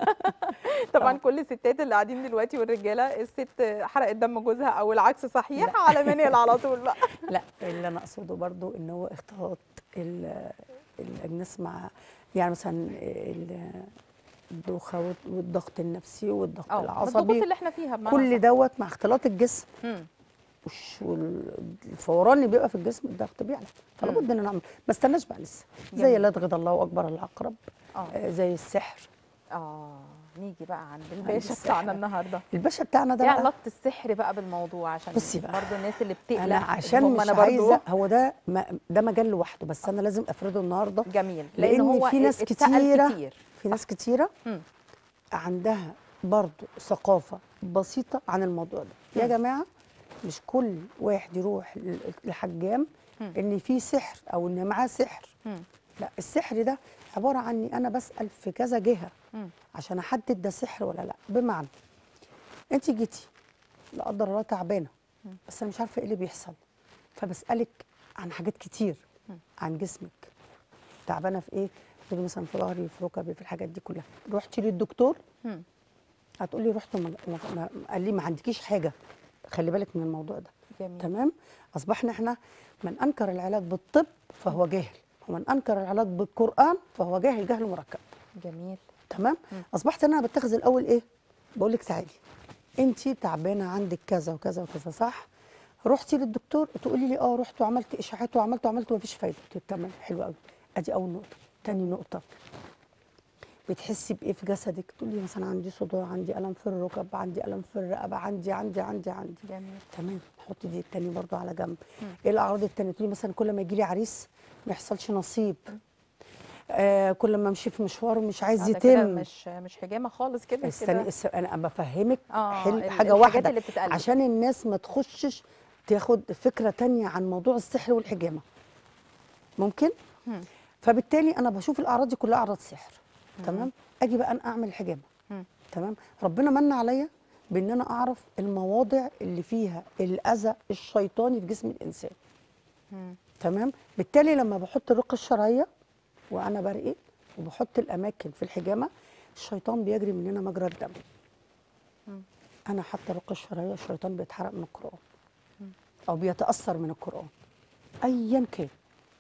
Speaker 1: طبعا كل الستات اللي قاعدين دلوقتي والرجاله الست حرقت دم جوزها او العكس صحيح على منيل على طول بقى
Speaker 3: لا اللي انا اقصده برضو ان هو اختلاط ال- الاجناس مع يعني مثلا ال- الدوخه والت- والضغط النفسي والضغط
Speaker 1: اه الضغوط
Speaker 3: العصبي
Speaker 1: اللي احنا فيها بمعنى
Speaker 3: كل
Speaker 1: أصح.
Speaker 3: دوت مع اختلاط الجسم
Speaker 1: مم.
Speaker 3: والش- والفوران اللي بيبقى في الجسم الضغط بيعلى فلا
Speaker 1: مم.
Speaker 3: بد ان نعمل ما استناش بقى لسه زي
Speaker 1: جميل.
Speaker 3: لا تغض الله اكبر العقرب
Speaker 1: اه
Speaker 3: آه، زي السحر
Speaker 1: اه نيجي بقى عند الباشا
Speaker 3: السحر.
Speaker 1: بتاعنا النهارده
Speaker 3: الباشا بتاعنا ده
Speaker 1: ايه
Speaker 3: بقى
Speaker 1: علاقه السحر بقى بالموضوع عشان
Speaker 3: بصي بقى.
Speaker 1: برضه الناس اللي بتقلق
Speaker 3: انا عشان
Speaker 1: هم
Speaker 3: مش
Speaker 1: أنا برضه
Speaker 3: عايزه هو ده ما ده مجال لوحده بس انا لازم افرده النهارده
Speaker 1: جميل
Speaker 3: لان
Speaker 1: هو
Speaker 3: في ناس
Speaker 1: اتسأل
Speaker 3: كتيره
Speaker 1: كتير
Speaker 3: في ناس كتيره
Speaker 1: مم.
Speaker 3: عندها برضو ثقافة بسيطة عن الموضوع ده يا
Speaker 1: مم.
Speaker 3: جماعة مش كل واحد يروح ل- لحجام
Speaker 1: مم.
Speaker 3: ان في سحر او ان معاه سحر
Speaker 1: مم.
Speaker 3: لا السحر ده عبارة عن اني انا بسأل في كذا جهة
Speaker 1: مم.
Speaker 3: عشان احدد ده سحر ولا لا بمعنى انت جيتي لا قدر الله تعبانة
Speaker 1: مم.
Speaker 3: بس انا مش عارفة ايه اللي بيحصل فبسألك عن حاجات كتير
Speaker 1: مم.
Speaker 3: عن جسمك تعبانة في ايه تقولي مثلا في ظهري في ركبي في الحاجات دي كلها رحتي للدكتور
Speaker 1: مم.
Speaker 3: هتقولي رحت ما ما- ما- قال لي ما عندكيش حاجه خلي بالك من الموضوع ده
Speaker 1: جميل
Speaker 3: تمام اصبحنا احنا من انكر العلاج بالطب فهو جاهل ومن انكر العلاج بالقران فهو جاهل جهل مركب
Speaker 1: جميل
Speaker 3: تمام
Speaker 1: مم.
Speaker 3: اصبحت انا بتخذ الاول ايه بقول لك تعالي انت تعبانه عندك كذا وكذا وكذا صح رحتي للدكتور تقولي لي اه رحت وعملت اشاعات وعملت وعملت ومفيش فايده قلت له تمام حلو قوي ادي اول نقطه تاني نقطه بتحسي بايه في جسدك تقولي مثلا عندي صداع عندي الم في الركب عندي الم في الرقبه عندي عندي عندي عندي
Speaker 1: جميل
Speaker 3: تمام نحط دي التاني برضو على جنب ايه الاعراض التانية تقولي مثلا كل ما يجي لي عريس ما يحصلش نصيب آه كل ما امشي في مشوار مش عايز
Speaker 1: ده كده
Speaker 3: يتم
Speaker 1: مش مش حجامه خالص كده
Speaker 3: استني
Speaker 1: كده
Speaker 3: است- انا بفهمك
Speaker 1: اه
Speaker 3: حل
Speaker 1: ال-
Speaker 3: حاجه
Speaker 1: الحاجات
Speaker 3: واحده
Speaker 1: اللي بتتقال
Speaker 3: عشان الناس ما تخشش تاخد فكره تانية عن موضوع السحر والحجامه ممكن
Speaker 1: مم.
Speaker 3: فبالتالي انا بشوف الاعراض دي كلها اعراض سحر تمام اجي بقى انا اعمل الحجامه
Speaker 1: مم.
Speaker 3: تمام ربنا من عليا بان انا اعرف المواضع اللي فيها الاذى الشيطاني في جسم الانسان
Speaker 1: مم.
Speaker 3: تمام بالتالي لما بحط الرقيه الشرعيه وانا برقي وبحط الاماكن في الحجامه الشيطان بيجري مننا مجرى الدم
Speaker 1: مم.
Speaker 3: انا حاطه الرقيه الشرعيه الشيطان بيتحرق من القران او بيتاثر من القران ايا كان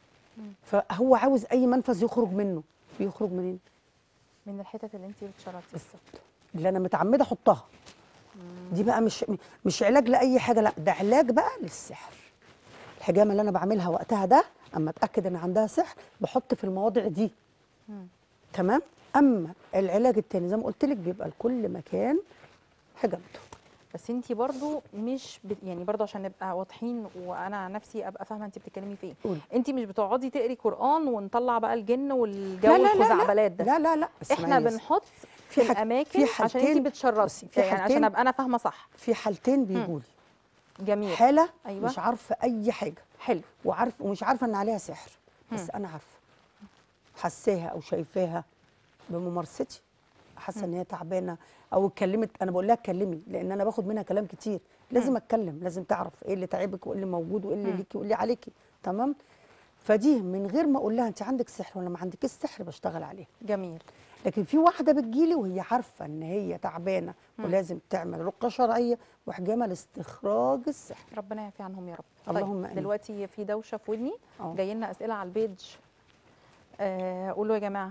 Speaker 3: فهو عاوز اي منفذ يخرج منه بيخرج منين
Speaker 1: من الحتت اللي انت بتشرطي
Speaker 3: بالظبط اللي انا متعمده احطها دي بقى مش مش علاج لاي حاجه لا ده علاج بقى للسحر الحجامه اللي انا بعملها وقتها ده اما اتاكد ان عندها سحر بحط في المواضع دي
Speaker 1: مم.
Speaker 3: تمام اما العلاج التاني زي ما قلت لك بيبقى لكل مكان حجامته
Speaker 1: بس انت برضو مش بت... يعني برضو عشان نبقى واضحين وانا عن نفسي ابقى فاهمه انت بتتكلمي في ايه
Speaker 3: قولي.
Speaker 1: انت مش بتقعدي تقري قران ونطلع بقى الجن والجو
Speaker 3: لا لا لا
Speaker 1: الخزعبلات ده
Speaker 3: لا لا لا
Speaker 1: احنا
Speaker 3: اسمعي بس.
Speaker 1: بنحط
Speaker 3: في
Speaker 1: في
Speaker 3: حاج-
Speaker 1: الاماكن
Speaker 3: في
Speaker 1: عشان
Speaker 3: حاجتين-
Speaker 1: انت بتشرطي
Speaker 3: بصي، في
Speaker 1: يعني عشان
Speaker 3: حاجتين-
Speaker 1: ابقى انا فاهمه صح
Speaker 3: في حالتين بيجوا لي
Speaker 1: جميل
Speaker 3: حاله
Speaker 1: أيوة.
Speaker 3: مش عارفه اي حاجه
Speaker 1: حلو
Speaker 3: وعارف ومش عارفه ان عليها سحر بس
Speaker 1: مم.
Speaker 3: انا عارفه حساها او شايفاها بممارستي حاسه ان هي تعبانه او اتكلمت انا بقول لها اتكلمي لان انا باخد منها كلام كتير لازم اتكلم لازم تعرف ايه اللي تعبك وايه اللي موجود وايه اللي
Speaker 1: مم.
Speaker 3: ليكي وايه اللي عليكي تمام فدي من غير ما اقول لها انت عندك سحر ولا ما عندكيش سحر بشتغل عليها
Speaker 1: جميل
Speaker 3: لكن في واحده بتجيلي وهي عارفه ان هي تعبانه
Speaker 1: مم.
Speaker 3: ولازم تعمل رقيه شرعيه وحجامه لاستخراج السحر
Speaker 1: ربنا يعفي عنهم يا رب
Speaker 3: اللهم
Speaker 1: طيب
Speaker 3: آمين.
Speaker 1: دلوقتي في دوشه في ودني
Speaker 3: اه
Speaker 1: جاي لنا اسئله على البيج آه قولوا يا جماعه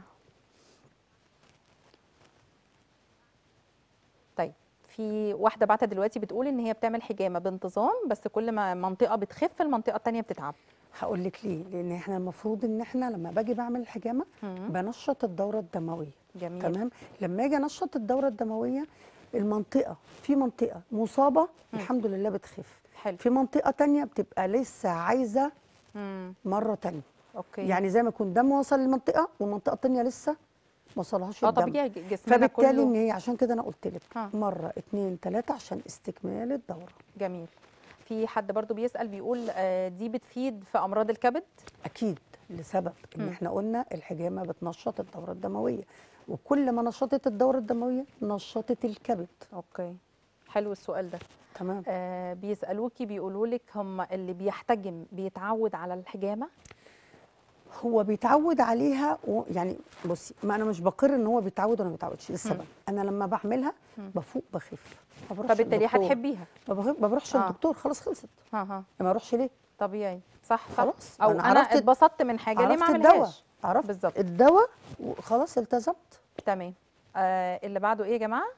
Speaker 1: طيب في واحده بعتت دلوقتي بتقول ان هي بتعمل حجامه بانتظام بس كل ما منطقه بتخف المنطقه الثانيه بتتعب
Speaker 3: هقول لك ليه لان احنا المفروض ان احنا لما باجي بعمل الحجامه
Speaker 1: مم.
Speaker 3: بنشط الدوره الدمويه
Speaker 1: جميل
Speaker 3: تمام لما اجي انشط الدوره الدمويه المنطقه في منطقه مصابه الحمد لله بتخف
Speaker 1: حلو
Speaker 3: في منطقه تانية بتبقى لسه عايزه
Speaker 1: مم.
Speaker 3: مره تانية
Speaker 1: اوكي
Speaker 3: يعني زي ما يكون دم وصل للمنطقه والمنطقه التانية لسه ما وصلهاش
Speaker 1: اه
Speaker 3: الدم
Speaker 1: طبيعي ج- جسمنا
Speaker 3: فبالتالي ان
Speaker 1: كله
Speaker 3: هي عشان كده انا قلت لك
Speaker 1: ها.
Speaker 3: مره اتنين تلاته عشان استكمال الدوره
Speaker 1: جميل في حد برضو بيسأل بيقول آه، دي بتفيد في أمراض الكبد
Speaker 3: اكيد لسبب ان
Speaker 1: مم.
Speaker 3: احنا قلنا الحجامه بتنشط الدوره الدمويه وكل ما نشطت الدوره الدمويه نشطت الكبد
Speaker 1: اوكي حلو السؤال ده
Speaker 3: تمام
Speaker 1: آه بيسألوكي بيقولوا لك هم اللي بيحتجم بيتعود على الحجامة
Speaker 3: هو بيتعود عليها و... يعني بصي ما انا مش بقر ان هو بيتعود ولا ما بيتعودش السبب انا لما بعملها
Speaker 1: مم.
Speaker 3: بفوق بخف ما بروحش
Speaker 1: فبالتالي
Speaker 3: للدكتور.
Speaker 1: هتحبيها
Speaker 3: ما بخ- ما بروحش
Speaker 1: آه.
Speaker 3: للدكتور خلاص خلصت
Speaker 1: ها ها
Speaker 3: ما اروحش ليه
Speaker 1: طبيعي صح صح
Speaker 3: خلاص،
Speaker 1: او
Speaker 3: أنا
Speaker 1: انا,
Speaker 3: عرفت-
Speaker 1: اتبسطت من حاجه ليه ما
Speaker 3: عرفت الدواء
Speaker 1: اعملهاش
Speaker 3: عرفت
Speaker 1: بالظبط.
Speaker 3: الدواء وخلاص التزمت
Speaker 1: تمام آه اللي بعده ايه يا جماعه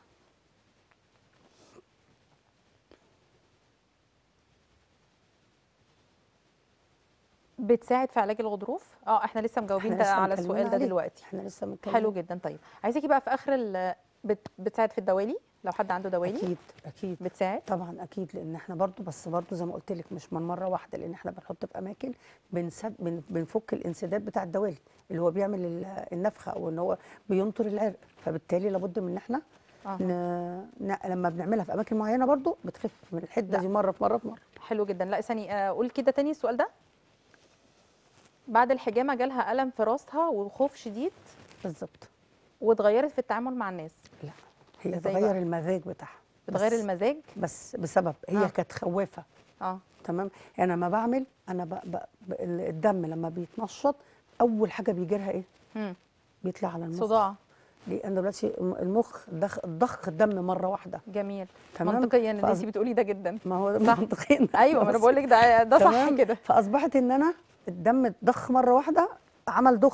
Speaker 1: بتساعد في علاج الغضروف اه احنا لسه مجاوبين
Speaker 3: إحنا
Speaker 1: ده
Speaker 3: لسه
Speaker 1: على
Speaker 3: متكلمين
Speaker 1: السؤال ده
Speaker 3: عليه.
Speaker 1: دلوقتي
Speaker 3: احنا لسه متكلمين
Speaker 1: حلو جدا طيب عايزاكي بقى في اخر ال- بت بتساعد في الدوالي لو حد عنده دوالي
Speaker 3: اكيد اكيد
Speaker 1: بتساعد
Speaker 3: طبعا اكيد لان احنا برضو بس برضو زي ما قلت لك مش من مره واحده لان احنا بنحط في اماكن بنسد بن بنفك الانسداد بتاع الدوالي اللي هو بيعمل ال- النفخه او ان هو بينطر العرق فبالتالي لابد من ان احنا
Speaker 1: آه.
Speaker 3: ن... ن... لما بنعملها في اماكن معينه برضو بتخف من الحده
Speaker 1: لا.
Speaker 3: دي مره في مره في مره
Speaker 1: حلو جدا لا ثاني آه، قول كده تاني السؤال ده بعد الحجامه جالها الم في راسها وخوف شديد
Speaker 3: بالظبط
Speaker 1: واتغيرت في التعامل مع الناس
Speaker 3: لا هي
Speaker 1: إزاي
Speaker 3: بتغير
Speaker 1: بقى؟
Speaker 3: المزاج بتاعها
Speaker 1: بتغير
Speaker 3: بس-
Speaker 1: المزاج
Speaker 3: بس بسبب هي
Speaker 1: آه.
Speaker 3: كانت خوافه
Speaker 1: اه
Speaker 3: تمام يعني لما بعمل انا ب... ب... ب... الدم لما بيتنشط اول حاجه بيجي لها ايه
Speaker 1: مم.
Speaker 3: بيطلع على المخ
Speaker 1: صداع
Speaker 3: لان دلوقتي المخ ضخ ضخ الدم مره واحده
Speaker 1: جميل
Speaker 3: تمام؟
Speaker 1: منطقيا اللي
Speaker 3: فأص-
Speaker 1: انت بتقولي ده جدا
Speaker 3: ما هو
Speaker 1: صح.
Speaker 3: منطقيا
Speaker 1: ايوه ما انا بقول لك ده ده صح
Speaker 3: تمام؟
Speaker 1: كده
Speaker 3: فاصبحت ان انا الدم اتضخ مره واحده عمل ضخ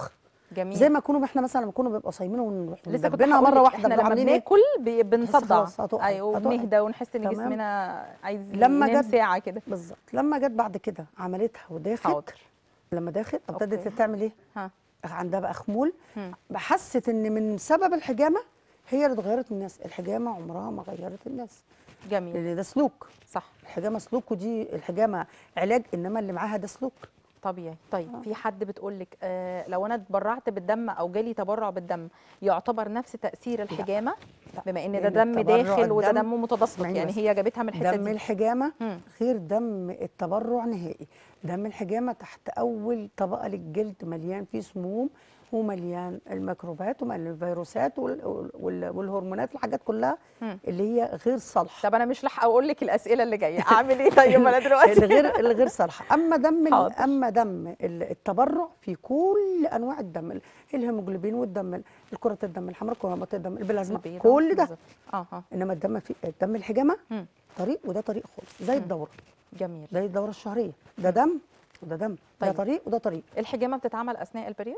Speaker 1: جميل
Speaker 3: زي ما كنا احنا مثلا لما كنا بنبقى صايمين ونروح
Speaker 1: لسه كنت
Speaker 3: ندبنها
Speaker 1: هقول
Speaker 3: مره
Speaker 1: لك
Speaker 3: واحده
Speaker 1: احنا
Speaker 3: نروح
Speaker 1: لما
Speaker 3: عاملين ايه
Speaker 1: بناكل بي- بنصدع
Speaker 3: خلاص هتقع،
Speaker 1: ايوه
Speaker 3: هتقع.
Speaker 1: وبنهدى ونحس ان
Speaker 3: تمام.
Speaker 1: جسمنا عايز
Speaker 3: لما
Speaker 1: ينام
Speaker 3: جت-
Speaker 1: ساعه كده
Speaker 3: بالظبط لما جت بعد كده عملتها وداخت
Speaker 1: حاضر
Speaker 3: لما داخت ابتدت
Speaker 1: أوكي.
Speaker 3: تعمل ايه
Speaker 1: ها
Speaker 3: عندها بقى خمول
Speaker 1: مم.
Speaker 3: حست ان من سبب الحجامه هي اللي اتغيرت الناس الحجامه عمرها ما غيرت الناس
Speaker 1: جميل
Speaker 3: لان ده سلوك
Speaker 1: صح
Speaker 3: الحجامه سلوك ودي الحجامه علاج انما اللي معاها ده سلوك
Speaker 1: طبيعي طيب
Speaker 3: آه.
Speaker 1: في حد بتقول لك آه لو انا اتبرعت بالدم او جالي تبرع بالدم يعتبر نفس تاثير الحجامه
Speaker 3: لا.
Speaker 1: بما ان ده
Speaker 3: لأن
Speaker 1: دم
Speaker 3: التبرع
Speaker 1: داخل وده
Speaker 3: الدم-
Speaker 1: دم متدفق
Speaker 3: اسمعيني
Speaker 1: يعني
Speaker 3: بس.
Speaker 1: هي جابتها من الحته
Speaker 3: دم
Speaker 1: دي
Speaker 3: الحجامه
Speaker 1: مم.
Speaker 3: غير دم التبرع نهائي دم الحجامه تحت اول طبقه للجلد مليان فيه سموم ومليان الميكروبات ومليان الفيروسات وال- وال- والهرمونات الحاجات كلها
Speaker 1: مم.
Speaker 3: اللي هي غير صالحه
Speaker 1: طب انا مش لاحقه اقول لك الاسئله اللي جايه اعمل ايه طيب انا دلوقتي
Speaker 3: الغير الغير صالحه اما دم ال-
Speaker 1: حاضر.
Speaker 3: اما دم ال- التبرع في كل انواع الدم ال- الهيموجلوبين والدم ال- الكرات الدم الحمراء كرات الدم البلازما
Speaker 1: البيضة.
Speaker 3: كل ده
Speaker 1: بالظبط. اه اه
Speaker 3: انما الدم في دم الحجامه
Speaker 1: مم.
Speaker 3: طريق وده طريق خالص زي الدوره
Speaker 1: جميل
Speaker 3: زي الدوره الشهريه ده دم وده دم ده
Speaker 1: طيب.
Speaker 3: طريق وده طريق
Speaker 1: الحجامه بتتعمل اثناء البريود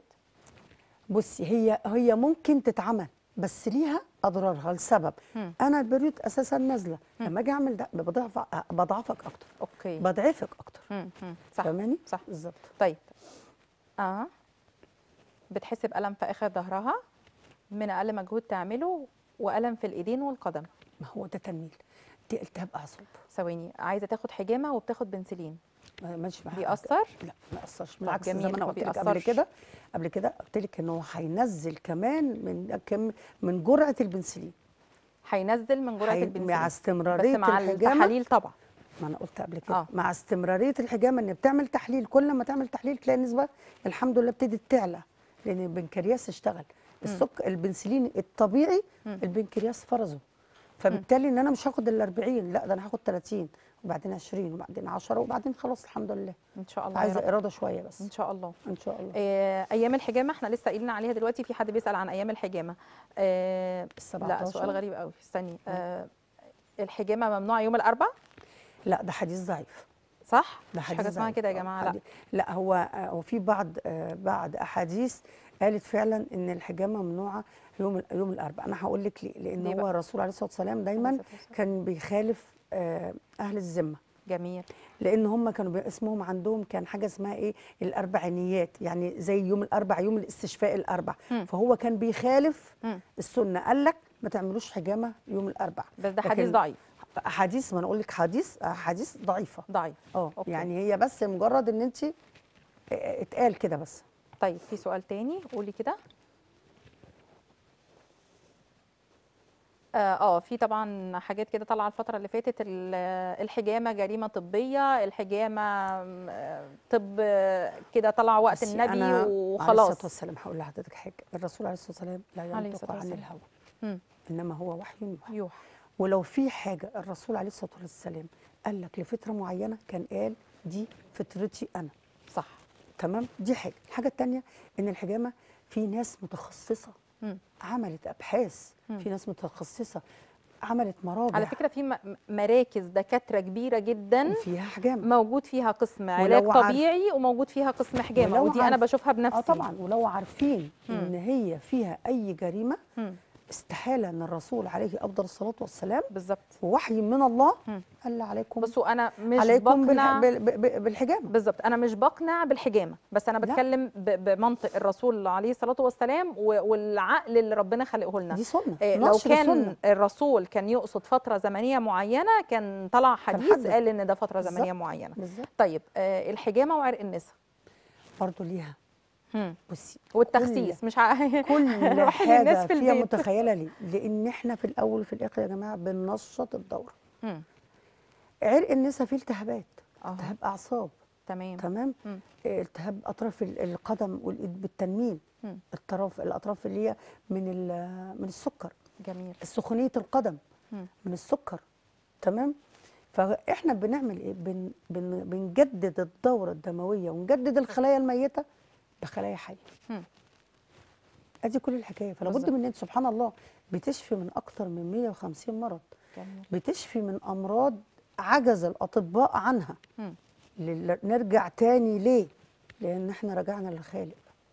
Speaker 3: بصي هي هي ممكن تتعمل بس ليها اضرارها لسبب
Speaker 1: مم.
Speaker 3: انا البريود اساسا نازله لما اجي اعمل ده بضعف بضعفك اكتر
Speaker 1: اوكي
Speaker 3: بضعفك اكتر
Speaker 1: مم. مم. صح
Speaker 3: فاهماني
Speaker 1: صح
Speaker 3: بالظبط
Speaker 1: طيب اه بتحس بألم في آخر ظهرها من أقل مجهود تعمله وألم في الإيدين والقدم
Speaker 3: ما هو ده تنميل دي التهاب اعصاب
Speaker 1: ثواني عايزة تاخد حجامة وبتاخد بنسلين
Speaker 3: ما ماشي معاها
Speaker 1: بيأثر؟
Speaker 3: لا ما يأثرش بالعكس زي
Speaker 1: جميل،
Speaker 3: ما انا
Speaker 1: ما
Speaker 3: قلت لك قبل
Speaker 1: بيأثرش.
Speaker 3: كده قبل كده قلت لك ان هو هينزل كمان من كم من جرعه البنسلين
Speaker 1: هينزل من جرعة
Speaker 3: هي-
Speaker 1: البنسلين
Speaker 3: مع استمراريه
Speaker 1: بس مع
Speaker 3: الحجامه
Speaker 1: التحاليل طبعا
Speaker 3: ما انا قلت قبل كده
Speaker 1: آه.
Speaker 3: آه. مع استمراريه الحجامه ان بتعمل تحليل كل ما تعمل تحليل تلاقي النسبه الحمد لله ابتدت تعلى لان البنكرياس اشتغل السكر البنسلين الطبيعي
Speaker 1: مم.
Speaker 3: البنكرياس فرزه فبالتالي ان انا مش هاخد ال 40 لا ده انا هاخد 30 وبعدين 20 وبعدين 10 وبعدين خلاص الحمد لله
Speaker 1: إن شاء الله يا
Speaker 3: عايزه
Speaker 1: رب
Speaker 3: اراده شويه بس
Speaker 1: إن شاء الله
Speaker 3: ان شاء الله
Speaker 1: آه، أيام الحجامة احنا لسه قايلين عليها دلوقتي في حد بيسأل عن أيام الحجامة آه، لا
Speaker 3: 17.
Speaker 1: سؤال غريب قوي استني آه، الحجامة ممنوعة يوم الأربع
Speaker 3: لا ده حديث ضعيف
Speaker 1: صح؟
Speaker 3: ده
Speaker 1: مش
Speaker 3: حديث
Speaker 1: حاجة اسمها
Speaker 3: ضعيف.
Speaker 1: كده يا
Speaker 3: آه،
Speaker 1: جماعة لا
Speaker 3: حديث- لا هو آه، هو في بعض آه، بعض احاديث قالت فعلا ان الحجامه ممنوعه يوم ال- يوم الاربعاء انا هقول لك ليه لان
Speaker 1: ليه
Speaker 3: هو
Speaker 1: بقى؟
Speaker 3: الرسول عليه الصلاه والسلام دايما
Speaker 1: عليه الصلاة والسلام.
Speaker 3: كان بيخالف آه، اهل الذمه
Speaker 1: جميل
Speaker 3: لان هم كانوا بي- اسمهم عندهم كان حاجه اسمها ايه الاربعينيات يعني زي يوم الاربع يوم الاستشفاء الاربع
Speaker 1: مم.
Speaker 3: فهو كان بيخالف
Speaker 1: مم.
Speaker 3: السنه قال لك ما تعملوش حجامه يوم الاربع
Speaker 1: بس ده حديث
Speaker 3: لكن
Speaker 1: ضعيف
Speaker 3: احاديث ما انا اقول لك حديث احاديث ضعيفه
Speaker 1: ضعيف
Speaker 3: اه
Speaker 1: أوكي.
Speaker 3: يعني هي بس مجرد ان انت اتقال كده بس
Speaker 1: طيب في سؤال تاني قولي كده اه آه، في طبعا حاجات كده طالعه الفتره اللي فاتت ال- الحجامه جريمه طبيه الحجامه آه، طب آه، كده طلع وقت
Speaker 3: بصي،
Speaker 1: النبي
Speaker 3: أنا عليه الصلاه
Speaker 1: وخلاص
Speaker 3: والسلام هقول لحضرتك حاجه الرسول عليه الصلاه والسلام لا
Speaker 1: عليه
Speaker 3: ينطق
Speaker 1: الصلاة
Speaker 3: عن
Speaker 1: والسلام.
Speaker 3: الهوى
Speaker 1: مم.
Speaker 3: انما هو وحي يوحى
Speaker 1: يوحى
Speaker 3: ولو في حاجه الرسول عليه الصلاه والسلام قال لك لفتره معينه كان قال دي فطرتي انا
Speaker 1: صح
Speaker 3: تمام دي حاجه الحاجه الثانيه ان الحجامه في ناس متخصصه
Speaker 1: مم.
Speaker 3: عملت ابحاث
Speaker 1: مم.
Speaker 3: في ناس متخصصه عملت مراجع
Speaker 1: على فكره في م- مراكز دكاتره كبيره جدا
Speaker 3: فيها حجامه
Speaker 1: موجود فيها قسم علاج
Speaker 3: ولو عارف-
Speaker 1: طبيعي وموجود فيها قسم حجامه
Speaker 3: ولو
Speaker 1: ودي انا
Speaker 3: عارف-
Speaker 1: بشوفها بنفسي
Speaker 3: اه طبعا ولو عارفين ان هي فيها اي جريمه
Speaker 1: مم.
Speaker 3: استحاله ان الرسول عليه افضل الصلاه والسلام
Speaker 1: بالظبط
Speaker 3: ووحي من الله
Speaker 1: مم.
Speaker 3: قال عليكم
Speaker 1: بصوا انا مش
Speaker 3: عليكم
Speaker 1: بقنع
Speaker 3: بالح... بال... بال- بالحجامه
Speaker 1: بالظبط انا مش بقنع بالحجامه بس انا
Speaker 3: لا.
Speaker 1: بتكلم ب- بمنطق الرسول عليه الصلاه والسلام و- والعقل اللي ربنا خلقه لنا
Speaker 3: دي سنه
Speaker 1: إيه، لو
Speaker 3: نشر
Speaker 1: كان
Speaker 3: السنة.
Speaker 1: الرسول كان يقصد فتره زمنيه معينه كان طلع حديث
Speaker 3: حدد.
Speaker 1: قال ان ده فتره
Speaker 3: بالظبط.
Speaker 1: زمنيه معينه
Speaker 3: بالظبط
Speaker 1: طيب آه، الحجامه وعرق النساء
Speaker 3: برضه ليها
Speaker 1: هم.
Speaker 3: بصي
Speaker 1: والتخسيس مش ع...
Speaker 3: كل
Speaker 1: روح
Speaker 3: حاجه
Speaker 1: للناس في
Speaker 3: فيها
Speaker 1: البيت
Speaker 3: متخيله ليه لان احنا في الاول وفي الاخر يا جماعه بننشط الدوره
Speaker 1: هم.
Speaker 3: عرق النساء فيه التهابات
Speaker 1: أهو.
Speaker 3: التهاب اعصاب
Speaker 1: تمام
Speaker 3: تمام
Speaker 1: مم.
Speaker 3: آه، التهاب اطراف ال- القدم والايد بالتنميل
Speaker 1: مم.
Speaker 3: الطرف الاطراف اللي هي من ال- من السكر
Speaker 1: جميل
Speaker 3: سخونيه القدم
Speaker 1: مم.
Speaker 3: من السكر تمام فاحنا بنعمل ايه بن بن بنجدد الدوره الدمويه ونجدد الخلايا الميته بخلايا حيه
Speaker 1: مم.
Speaker 3: ادي كل الحكايه فلا بد
Speaker 1: بالظبط.
Speaker 3: من ان سبحان الله بتشفي من اكتر من 150 مرض
Speaker 1: جميل
Speaker 3: بتشفي من امراض عجز الاطباء عنها
Speaker 1: مم.
Speaker 3: لل- نرجع تاني ليه لان احنا رجعنا للخالق
Speaker 1: صح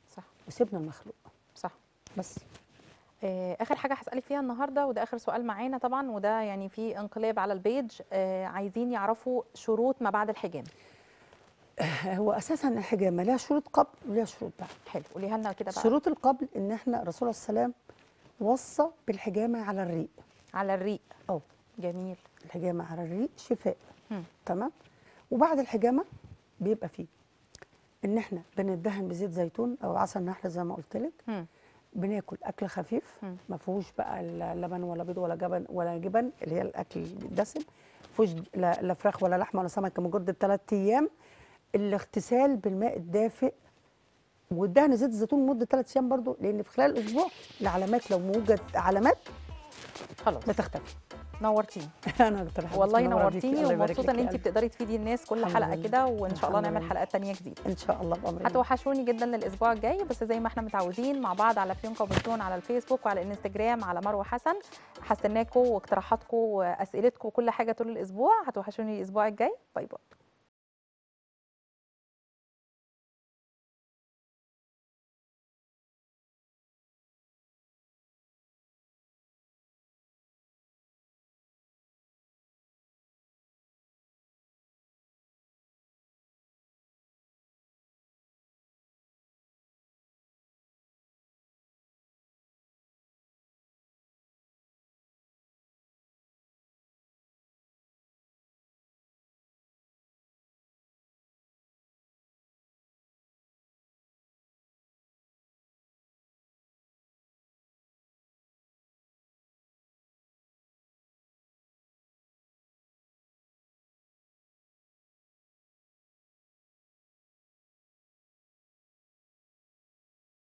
Speaker 3: وسيبنا المخلوق
Speaker 1: صح
Speaker 3: بس
Speaker 1: آه، اخر حاجه هسالك فيها النهارده وده اخر سؤال معانا طبعا وده يعني في انقلاب على البيج آه، عايزين يعرفوا شروط ما بعد الحجام
Speaker 3: هو اساسا الحجامه لها شروط قبل ولها شروط بعد
Speaker 1: حلو قوليها لنا كده بقى
Speaker 3: شروط القبل ان احنا الرسول صلى الله عليه وسلم وصى بالحجامه على الريق
Speaker 1: على الريق
Speaker 3: اه
Speaker 1: جميل
Speaker 3: الحجامه على الريق شفاء
Speaker 1: مم.
Speaker 3: تمام وبعد الحجامه بيبقى فيه ان احنا بندهن بزيت زيتون او عسل نحل زي ما قلت لك
Speaker 1: مم.
Speaker 3: بناكل اكل خفيف
Speaker 1: مم.
Speaker 3: ما فيهوش بقى لا لبن ولا بيض ولا جبن ولا جبن اللي هي الاكل الدسم ما فيهوش لا, لا فراخ ولا لحمه ولا سمك مجرد ثلاث ايام الاغتسال بالماء الدافئ والدهن زيت الزيتون لمده ثلاث ايام برضو لان في خلال الاسبوع العلامات لو موجد علامات
Speaker 1: خلاص
Speaker 3: بتختفي
Speaker 1: نورتيني
Speaker 3: انا اكتر حاجة
Speaker 1: والله
Speaker 3: منورة بيكي،
Speaker 1: نورتيني
Speaker 3: الله يبارك
Speaker 1: ومبسوطه
Speaker 3: لك
Speaker 1: ان
Speaker 3: يا
Speaker 1: انت
Speaker 3: قلبي.
Speaker 1: بتقدري تفيدي الناس كل
Speaker 3: الحمد
Speaker 1: حلقه
Speaker 3: لله.
Speaker 1: كده وان شاء الله
Speaker 3: الحمد
Speaker 1: نعمل
Speaker 3: لله.
Speaker 1: حلقات تانية جديده
Speaker 3: ان شاء الله بامر الله
Speaker 1: هتوحشوني جدا الاسبوع الجاي بس زي ما احنا متعودين مع بعض على فيونكا وبنتون على الفيسبوك وعلى الانستجرام على مروه حسن هستناكم واقتراحاتكم واسئلتكم وكل حاجه طول الاسبوع هتوحشوني الاسبوع الجاي باي باي